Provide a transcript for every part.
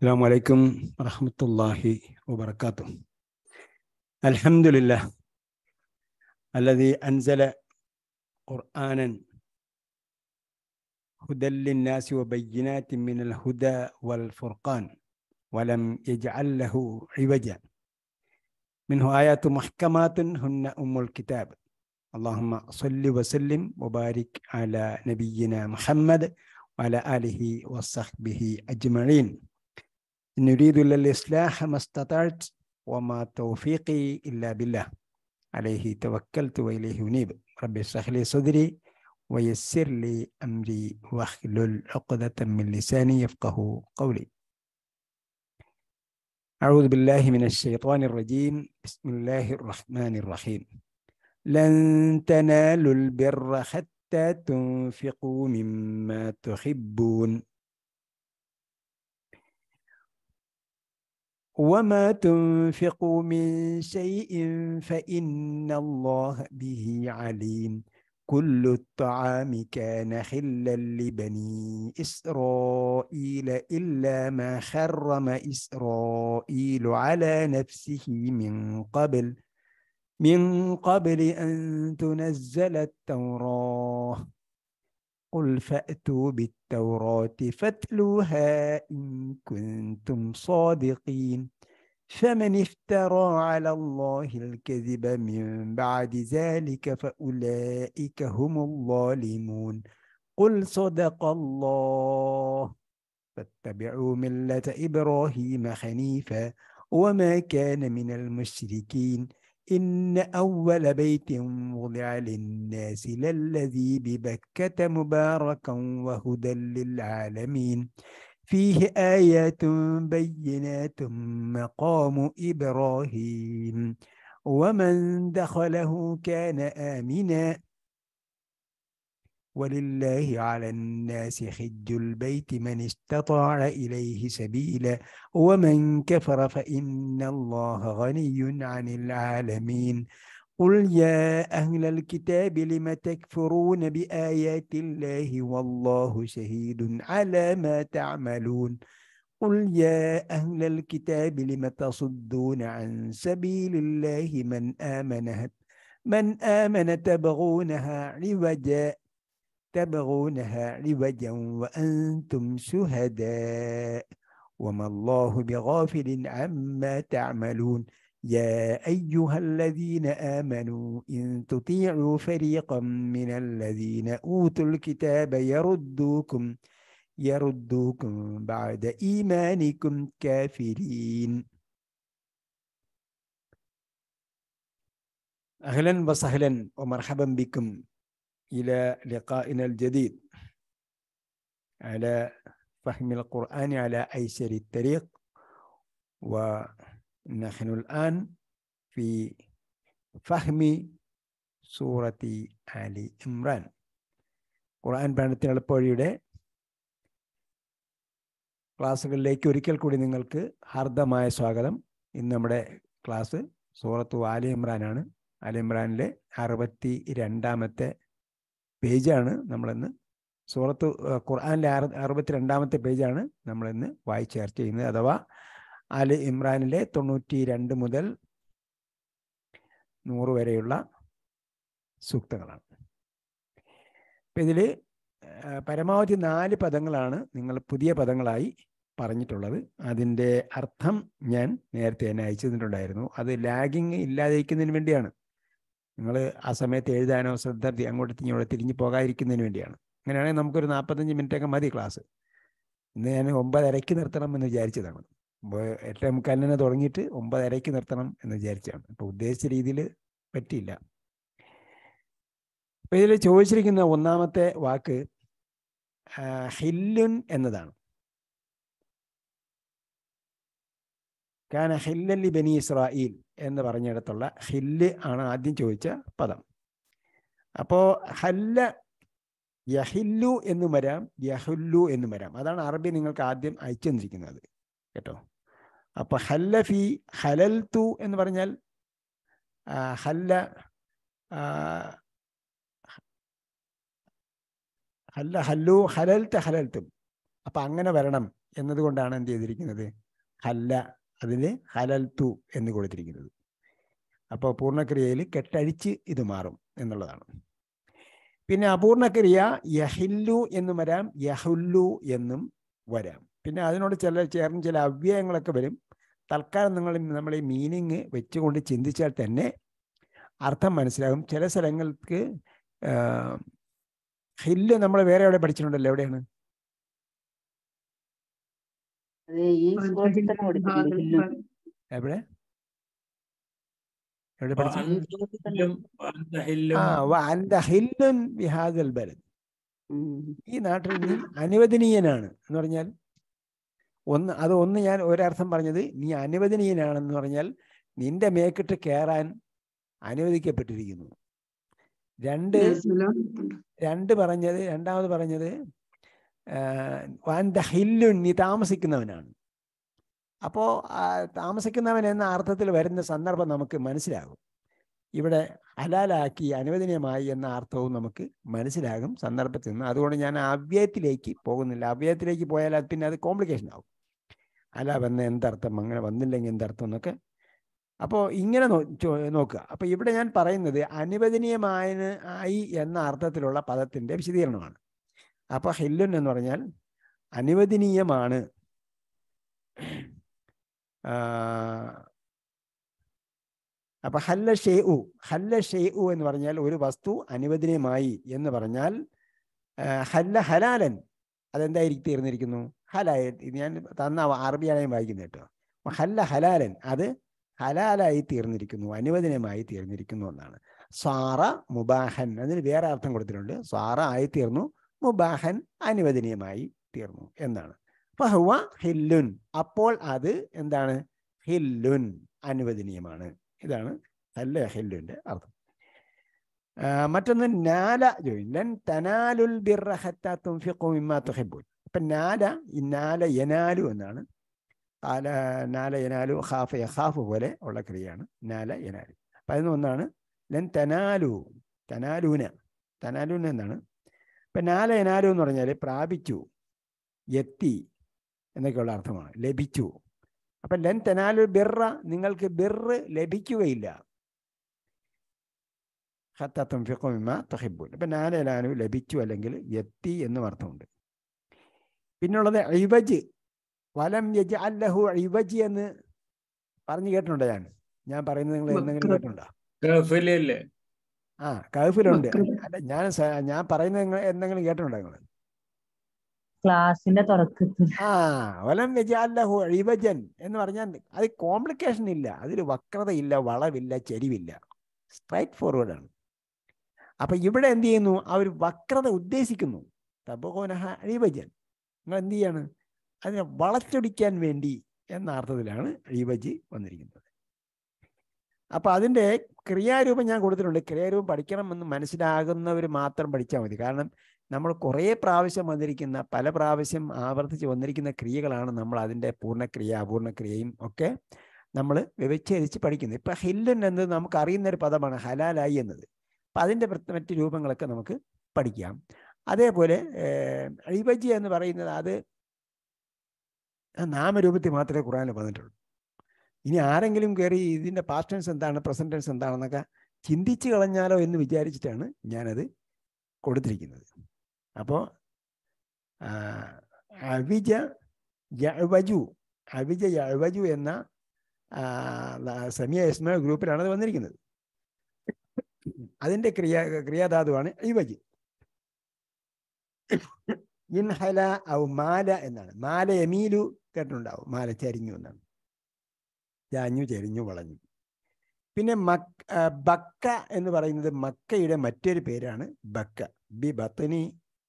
السلام عليكم ورحمة الله وبركاته الحمد لله الذي أنزل قرآنا هدى للناس وبينات من الهدى والفرقان ولم يجعل له عوجا منه آيات محكمات هن أم الكتاب اللهم صل وسلم وبارك على نبينا محمد وعلى آله وصحبه أجمعين نريد إلا الإصلاح ما استطعت وما توفيقي إلا بالله عليه توكلت وإليه أنيب رب اشرح لي صدري ويسر لي أمري واحلل عقدة من لساني يفقه قولي أعوذ بالله من الشيطان الرجيم بسم الله الرحمن الرحيم لن تنالوا البر حتى تنفقوا مما تحبون وما تنفقوا من شيء فإن الله به عليم كل الطعام كان حلا لبني إسرائيل إلا ما حرم إسرائيل على نفسه من قبل من قبل أن تنزل التوراة قل فأتوا بالتوراة فاتلوها إن كنتم صادقين فمن افترى على الله الكذب من بعد ذلك فأولئك هم الظالمون قل صدق الله فاتبعوا ملة إبراهيم حنيفا وما كان من المشركين إن أول بيت وضع للناس للذي ببكة مباركا وهدى للعالمين فيه آيات بينات مقام إبراهيم ومن دخله كان آمنا ولله على الناس حج البيت من استطاع إليه سبيلا ومن كفر فإن الله غني عن العالمين قل يا أهل الكتاب لم تكفرون بآيات الله والله شهيد على ما تعملون قل يا أهل الكتاب لم تصدون عن سبيل الله من آمن من آمن تبغونها عوجا تبغونها عوجا وأنتم شهداء وما الله بغافل عما تعملون يا أيها الذين آمنوا إن تطيعوا فريقا من الذين أوتوا الكتاب يردوكم يردوكم بعد إيمانكم كافرين أهلا وسهلا ومرحبا بكم إلى لقائنا الجديد على فهم القرآن على أيسر الطريق ونحن الآن في فهم سورة آل ഇമ്രാൻ ഖുർആൻ പഠനത്തിന് എളുപ്പവഴിയുടെ ക്ലാസ്സുകളിലേക്ക് ഒരിക്കൽ കൂടി നിങ്ങൾക്ക് ഹാർദമായ സ്വാഗതം ഇന്ന് നമ്മുടെ ക്ലാസ് സൂറത്ത് ആലി ഇമ്രാനാണ് ആലി ഇമ്രാനിലെ അറുപത്തി രണ്ടാമത്തെ പേജാണ് നമ്മളിന്ന് സൂറത്ത് ഖുർആാനിലെ അറുപത്തി രണ്ടാമത്തെ പേജാണ് നമ്മളിന്ന് വായിച്ച് ചർച്ച ചെയ്യുന്നത് അഥവാ അല് ഇമ്രാനിലെ തൊണ്ണൂറ്റി രണ്ട് മുതൽ നൂറ് വരെയുള്ള സൂക്തങ്ങളാണ് അപ്പം ഇതിൽ പരമാവധി നാല് പദങ്ങളാണ് നിങ്ങൾ പുതിയ പദങ്ങളായി പറഞ്ഞിട്ടുള്ളത് അതിൻ്റെ അർത്ഥം ഞാൻ നേരത്തെ തന്നെ അയച്ചു തന്നിട്ടുണ്ടായിരുന്നു അത് ലാഗിങ് ഇല്ലാതിരിക്കുന്നതിന് വേണ്ടിയാണ് നിങ്ങൾ ആ സമയത്ത് എഴുതാനോ ശ്രദ്ധ അങ്ങോട്ട് ഇങ്ങോട്ട് തിരിഞ്ഞു പോകാതിരിക്കുന്നതിന് വേണ്ടിയാണ് അങ്ങനെയാണെങ്കിൽ നമുക്കൊരു നാൽപ്പത്തഞ്ച് മിനിറ്റൊക്കെ മതി ക്ലാസ് ഇന്ന് ഞാൻ ഒമ്പതരയ്ക്ക് നിർത്തണം എന്ന് വിചാരിച്ചതാണ് എട്ടേ മുക്കാലിനെ തുടങ്ങിയിട്ട് ഒമ്പതരയ്ക്ക് നിർത്തണം എന്ന് വിചാരിച്ചതാണ് അപ്പോൾ ഉദ്ദേശിച്ച രീതിയിൽ പറ്റിയില്ല അപ്പോൾ ഇതിൽ ചോദിച്ചിരിക്കുന്ന ഒന്നാമത്തെ വാക്ക് ഹില്ലുൻ എന്നതാണ് കാന ഹില്ലല്ലി ബനി ഇസ്രായേൽ എന്ന് പറഞ്ഞിടത്തുള്ള ഹില്ല് ആണ് ആദ്യം ചോദിച്ച പദം അപ്പോൾ ഹല്ല യഹില്ലു എന്നും വരാം യഹുല്ലു എന്നും വരാം അതാണ് അറബി നിങ്ങൾക്ക് ആദ്യം അയച്ചു തന്നിരിക്കുന്നത് കേട്ടോ അപ്പൊ ഹല്ല ഫി ഹലൽത്തു എന്ന് പറഞ്ഞാൽ ഹല്ല ഹല്ല ഹല്ലു ഹലൽത്ത് ഹലൽത്തും അപ്പൊ അങ്ങനെ വരണം എന്നതുകൊണ്ടാണ് എന്ത് ചെയ്തിരിക്കുന്നത് ഹല്ല അതിന് ഹലൽത്തു എന്ന് കൊടുത്തിരിക്കുന്നത് അപ്പോൾ പൂർണ്ണക്രിയയിൽ കെട്ടഴിച്ച് ഇത് മാറും എന്നുള്ളതാണ് പിന്നെ അപൂർണക്രിയ യഹില്ലു എന്നും വരാം യഹുല്ലു എന്നും വരാം പിന്നെ അതിനോട് ചില ചേർന്ന് ചില അവ്യയങ്ങളൊക്കെ വരും തൽക്കാലം നിങ്ങൾ നമ്മൾ ഈ മീനിങ് വെച്ചുകൊണ്ട് ചിന്തിച്ചാൽ തന്നെ അർത്ഥം മനസ്സിലാകും ചില സ്ഥലങ്ങൾക്ക് ഹില്ല് നമ്മൾ വേറെ എവിടെ പഠിച്ചിട്ടുണ്ടല്ലോ എവിടെയാണ് അത് ഈ സൂറത്തിൽ തന്നെ കൊടുത്തിട്ടുണ്ട് ഹില്ലു. എവിടെ എവിടെ പഠിച്ചു ഈ സൂറത്തിൽ തന്നെ ആ വ അന്ത ഹില്ലുൻ ബിഹാദൽ ബലദ് ഉം. ഈ നാട്ടിൽ നീ അനുവദനീയനാണ് എന്ന് പറഞ്ഞാൽ ഒന്ന് അത് ഒന്ന് ഞാൻ ഒരർത്ഥം പറഞ്ഞത് നീ അനുവദനീയനാണെന്ന് പറഞ്ഞാൽ നിന്റെ മേക്കിട്ട് കയറാൻ അനുവദിക്കപ്പെട്ടിരിക്കുന്നു രണ്ട് രണ്ട് പറഞ്ഞത് രണ്ടാമത് പറഞ്ഞത് വാൻത ഹില്ലുൻ നീ താമസിക്കുന്നവനാണ് അപ്പോൾ താമസിക്കുന്നവൻ എന്ന അർത്ഥത്തിൽ വരുന്ന സന്ദർഭം നമുക്ക് മനസ്സിലാകും ഇവിടെ ഹലാലാക്കി അനുവദനീയമായി എന്ന അർത്ഥവും നമുക്ക് മനസ്സിലാകും സന്ദർഭത്തിൽ നിന്ന് അതുകൊണ്ട് ഞാൻ അവ്യയത്തിലേക്ക് പോകുന്നില്ല അവ്യയത്തിലേക്ക് പോയാൽ അത് പിന്നെ അത് കോംപ്ലിക്കേഷൻ ആവും അല വന്ന എന്തർത്ഥം അങ്ങനെ വന്നില്ലെങ്കിൽ എന്തർത്ഥം എന്നൊക്കെ അപ്പോൾ ഇങ്ങനെ നോ ചോ- നോക്കുക അപ്പോൾ ഇവിടെ ഞാൻ പറയുന്നത് അനുവദനീയമായ ആയി എന്ന അർത്ഥത്തിലുള്ള പദത്തിൻ്റെ വിശദീകരണമാണ് അപ്പോൾ ഹില്ലുൻ എന്ന് പറഞ്ഞാൽ അനുവദനീയമാണ് ആ, അപ്പൊ ഹല്ല ഷെയ്ഉ ഹല്ല ഷെയ്ഉ എന്ന് പറഞ്ഞാൽ ഒരു വസ്തു അനുവദനീയമായി എന്ന് പറഞ്ഞാൽ ആ, ഹല്ല ഹലാലൻ അതെന്തായിരിക്കും തീർന്നിരിക്കുന്നു ഹലായ ഇത് ഞാൻ തന്ന അറബിയാണ് ഞാൻ വായിക്കുന്നത് കേട്ടോ അപ്പൊ ഹല്ല ഹലാലൻ അത് ഹലാലായി തീർന്നിരിക്കുന്നു അനുവദനീയമായി തീർന്നിരിക്കുന്നു എന്നാണ് സാറ മുബാഹൻ അതിന് വേറെ അർത്ഥം കൊടുത്തിട്ടുണ്ട് സാറ ആയി തീർന്നു മുബാഹൻ അനുവദനീയമായി തീർന്നു എന്നാണ് ഫഹുവ ഹില്ലുൻ അപ്പോൾ അത് എന്താണ് ഹില്ലുൻ അനുവദനീയമാണ് ഇതാണ് അല്ല ഹില്ലുവിന്റെ അർത്ഥം ആ, മറ്റൊന്ന് നാല ചോദിക്കും ലൻ തനാലുൽ ബിർറ ഹത്താ തുൻഫിഖു മിമ്മാ തുഹിബ്ബൂൻ അപ്പൊ നാല ഈ നാല യനാലു എന്നാണ് കാല നാല യനാലു ഖാഫ യഖാഫ് പോലെ ഉള്ള ക്രിയയാണ് നാല യനാലു അപ്പൊ അതിന് ഒന്നാണ് ലൻ തനാലു തനാലൂന തനാലൂന എന്നാണ് ഇപ്പൊ നാല യനാലു എന്ന് പറഞ്ഞാൽ പ്രാപിച്ചു എത്തി എന്നൊക്കെയുള്ള അർത്ഥമാണ് ലഭിച്ചു അപ്പൊ ലൻ തനാലു ബിർറ നിങ്ങൾക്ക് ബിർറ് ലഭിക്കുകയില്ല ഹത്തത്തും ഫിഖുമിമ തഹിബുൻ അപ്പൊ നാലേലാനു ലഭിച്ചു അല്ലെങ്കിൽ എത്തി എന്നും അർത്ഥമുണ്ട് പിന്നുള്ളത് ഇവജ് വലം യജ് അല്ലഹു ഇവജ് എന്ന് പറഞ്ഞു കേട്ടിട്ടുണ്ടോ ഞാൻ ഞാൻ പറയുന്നത് നിങ്ങൾ എന്തെങ്കിലും വക്ര- കേട്ടിട്ടുണ്ടോ ഗഫലില്ലേ ആ കൗഫിലുണ്ട് വക്ര- അല്ല ഞാൻ സ- ഞാൻ പറയുന്നത് നിങ്ങൾ എന്തെങ്കിലും കേട്ടിട്ടുണ്ടോ നിങ്ങൾ ക്ലാസിന്റെ തുടക്കത്തിൽ ആ വലം യജാലഹു ഇവജൻ എന്ന് പറഞ്ഞാൽ അത് കോംപ്ലിക്കേഷൻ ഇല്ല അതിൽ വക്രതയില്ല വളവില്ല ചെരിവില്ല സ്ട്രൈറ്റ് ഫോർവേഡ് ആണ് അപ്പൊ ഇവിടെ എന്ത് ചെയ്യുന്നു അവർ വക്രത ഉദ്ദേശിക്കുന്നു തബോനഹ അഴിവജൻ നിങ്ങൾ എന്ത് ചെയ്യാണ് അതിനെ വളച്ചൊടിക്കാൻ വേണ്ടി എന്ന അർത്ഥത്തിലാണ് അഴിവജ് വന്നിരിക്കുന്നത് അപ്പൊ അതിന്റെ ക്രിയാരൂപം ഞാൻ കൊടുത്തിട്ടുണ്ട് ക്രിയാരൂപം പഠിക്കണമെന്ന് മനസ്സിലാകുന്നവർ മാത്രം പഠിച്ചാൽ മതി കാരണം നമ്മൾ കുറേ പ്രാവശ്യം വന്നിരിക്കുന്ന പല പ്രാവശ്യം ആവർത്തിച്ച് വന്നിരിക്കുന്ന ക്രിയകളാണ് നമ്മൾ അതിൻ്റെ പൂർണ്ണക്രിയ അപൂർണക്രിയയും ഒക്കെ നമ്മൾ വിവച്ഛേദിച്ച് പഠിക്കുന്നത് ഇപ്പം ഹില്ലുൻ എന്നത് നമുക്ക് അറിയുന്ന ഒരു പദമാണ് ഹലാലായി എന്നത് അപ്പം അതിൻ്റെ മറ്റ് രൂപങ്ങളൊക്കെ നമുക്ക് പഠിക്കാം അതേപോലെ അഴിവജി എന്ന് പറയുന്നത് അത് നാമരൂപത്തിൽ മാത്രമേ ഖുറാനിൽ വന്നിട്ടുള്ളൂ ഇനി ആരെങ്കിലും കയറി ഇതിൻ്റെ പാസ്റ്റ് ടെൻസ് എന്താണ് പ്രസന്റ് ടെൻസ് എന്താണെന്നൊക്കെ ചിന്തിച്ച് കളഞ്ഞാലോ എന്ന് വിചാരിച്ചിട്ടാണ് ഞാനത് കൊടുത്തിരിക്കുന്നത് അപ്പോൾ അവിജ യവജു അവിജ യവജു എന്ന ആ, ല- സമിയ എസ്മ ഗ്രൂപ്പിലാണ് അത് വന്നിരിക്കുന്നത് അതിൻ്റെ ക്രിയ ക്രിയാധാതുവാണ് ഇവജ് ഇൻഹല ഔ മാല എന്നാണ് മാല എമീലു കേട്ടിട്ടുണ്ടാവും മാല ചരിഞ്ഞു എന്നാണ് ചാഞ്ഞു ചെരിഞ്ഞു വളഞ്ഞു പിന്നെ മക് ആ, ബക്ക എന്ന് പറയുന്നത് മക്കയുടെ മറ്റൊരു പേരാണ് ബക്ക ബി ബത്തനി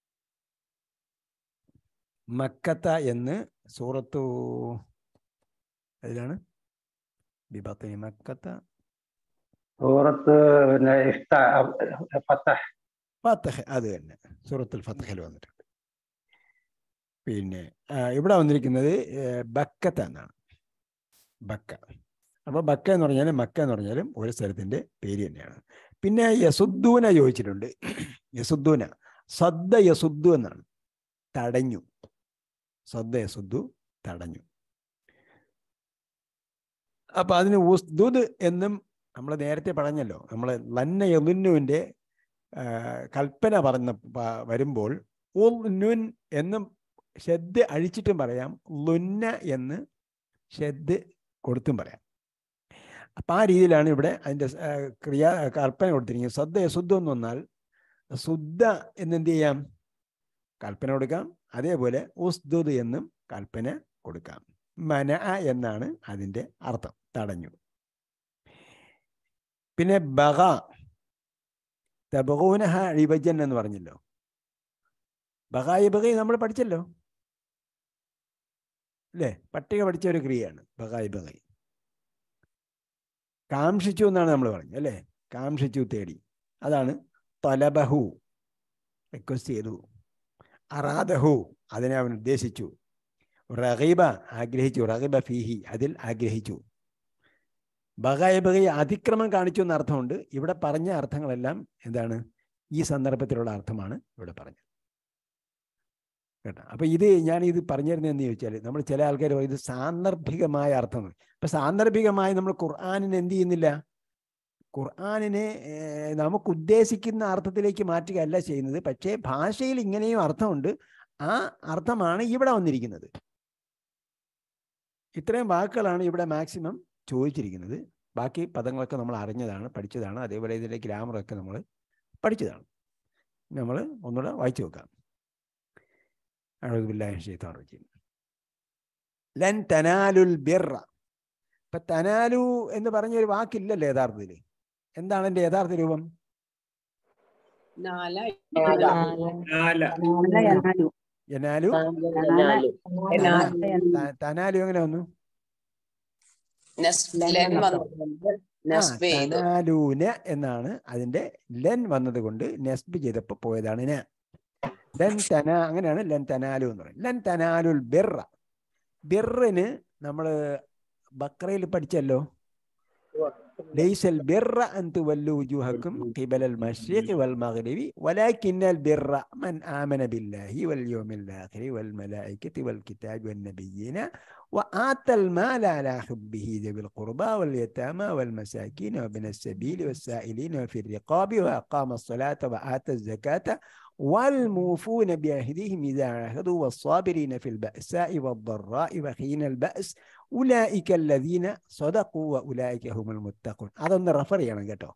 മക്കത്ത എന്ന് സൂറത്തു അതിലാണ് ബി ബത്തനി മക്കത്ത സൂറത്ത് പിന്നെ ഇഫ്ത ഫത്തഹ് ഫത്തഹ് അത് തന്നെ സൂറത്തുൽ ഫത്തഹിൽ വന്നിട്ടുണ്ട് പിന്നെ ആ, ഇവിടെ വന്നിരിക്കുന്നത് ഏ, ബക്കത്ത എന്നാണ് ബക്ക അപ്പോൾ ബക്ക എന്ന് പറഞ്ഞാലും മക്ക എന്ന് പറഞ്ഞാലും ഒരു സ്ഥലത്തിൻ്റെ പേര് തന്നെയാണ് പിന്നെ യസുദ്ദൂന ചോദിച്ചിട്ടുണ്ട് യസുദ്ദൂന സദ്ദ യസുദ്ദു എന്നാണ് തടഞ്ഞു സദ്ദ യസുദ്ദു തടഞ്ഞു അപ്പൊ അതിന് ഉസ്ദുദ് എന്നും നമ്മൾ നേരത്തെ പറഞ്ഞല്ലോ നമ്മൾ ലന്ന യമുന്നുവിൻ്റെ കൽപ്പന പറഞ്ഞ പ- വരുമ്പോൾ ഉൽനുൻ എന്നും ഷെദ് അഴിച്ചിട്ടും പറയാം ലുന്ന എന്ന് ഷെദ് കൊടുത്തും പറയാം അപ്പം ആ രീതിയിലാണ് ഇവിടെ അതിൻ്റെ സ്- ആ, ക്രിയാ കൽപ്പന കൊടുത്തിരിക്കുന്നത് സദ്ദ ശുദ്ധ എന്ന് വന്നാൽ ശുദ്ധ എന്നെന്ത് ചെയ്യാം കൽപ്പന കൊടുക്കാം അതേപോലെ ഉസ്ദുദ് എന്നും കൽപ്പന കൊടുക്കാം മന എന്നാണ് അതിൻ്റെ അർത്ഥം തടഞ്ഞു പിന്നെ ബഗ തബൂനഹ ഇബജൻ എന്ന് പറഞ്ഞല്ലോ ബഗായി ബഗൈ നമ്മൾ പഠിച്ചല്ലോ അല്ലേ പട്ടിക പഠിച്ച ഒരു ക്രിയയാണ് ബഗായി ബഗൈ കാംക്ഷിച്ചു എന്നാണ് നമ്മൾ പറഞ്ഞത് അല്ലേ കാംക്ഷിച്ചു തേടി അതാണ് തൊലബഹു റിക്വസ്റ്റ് ചെയ്തു അറാദഹു അതിനെ അവൻ ഉദ്ദേശിച്ചു റഗീബ ആഗ്രഹിച്ചു റഗീബ ഫീഹി അതിൽ ആഗ്രഹിച്ചു ബഗായ ബഗൈ അതിക്രമം കാണിച്ചു എന്ന അർത്ഥമുണ്ട് ഇവിടെ പറഞ്ഞ അർത്ഥങ്ങളെല്ലാം എന്താണ് ഈ സന്ദർഭത്തിലുള്ള അർത്ഥമാണ് ഇവിടെ പറഞ്ഞത് കേട്ടോ അപ്പൊ ഇത് ഞാൻ ഇത് പറഞ്ഞിരുന്നത് എന്ന് ചോദിച്ചാൽ നമ്മൾ ചില ആൾക്കാർ പറയും ഇത് സാന്ദർഭികമായ അർത്ഥം അപ്പൊ സാന്ദർഭികമായി നമ്മൾ ഖുർആാനിന് എന്ത് ചെയ്യുന്നില്ല ഖുർആാനിനെ ഏർ, നമുക്ക് ഉദ്ദേശിക്കുന്ന അർത്ഥത്തിലേക്ക് മാറ്റുകയല്ല ചെയ്യുന്നത് പക്ഷേ ഭാഷയിൽ ഇങ്ങനെയും അർത്ഥമുണ്ട് ആ അർത്ഥമാണ് ഇവിടെ വന്നിരിക്കുന്നത് ഇത്രയും വാക്കുകളാണ് ഇവിടെ മാക്സിമം ചോദിച്ചിരിക്കുന്നത് ബാക്കി പദങ്ങളൊക്കെ നമ്മൾ അറിഞ്ഞതാണ് പഠിച്ചതാണ് അതേപോലെ ഇതിലെ ഗ്രാമറൊക്കെ നമ്മൾ പഠിച്ചതാണ് നമ്മൾ ഒന്നുകൂടെ വായിച്ചു നോക്കാം അഴുബില്ലാഹിം ലൻ തനാലുൽ ബിർറ ഇപ്പൊ തനാലു എന്ന് പറഞ്ഞൊരു വാക്കില്ലല്ലോ യഥാർത്ഥത്തിൽ എന്താണ് എൻ്റെ യഥാർത്ഥ രൂപം നാല യനാലു നാല്. ത- തനാലു എങ്ങനെ വന്നു ലെൻ വന്നത് ആ, നസ്ബ് ചെയ്തു തനാലൂന എന്നാണ് അതിന്റെ ലെൻ വന്നത് കൊണ്ട് നെസ്ബ് ചെയ്തപ്പോ പോയതാണ് ന ലൻ തന അങ്ങനെയാണ് ലൻ തനാലു എന്ന് പറയുന്നത് ലൻ തനാലുൽ ബിർറ ബിറിന് നമ്മൾ ബക്രയിൽ പഠിച്ചല്ലോ ليس البر أن تولوا وجوهكم قبل المشرق والمغرب ولكن البر من آمن بالله واليوم الآخر والملائكة والكتاب والنبيين وآتى المال على حبه ذوي القربى واليتامى والمساكين وابن السبيل والسائلين وفي الرقاب وأقام الصلاة وآتى الزكاة والموفون بعهدهم إذا عاهدوا والصابرين في البأساء والضراء وحين البأس ഉലായിക്ക അല്ലദീന സ്വതക്കു ഉലായിക്ക ഹുമുൽ മുത്തഖുൻ അതൊന്ന് റെഫർ ചെയ്യണം കേട്ടോ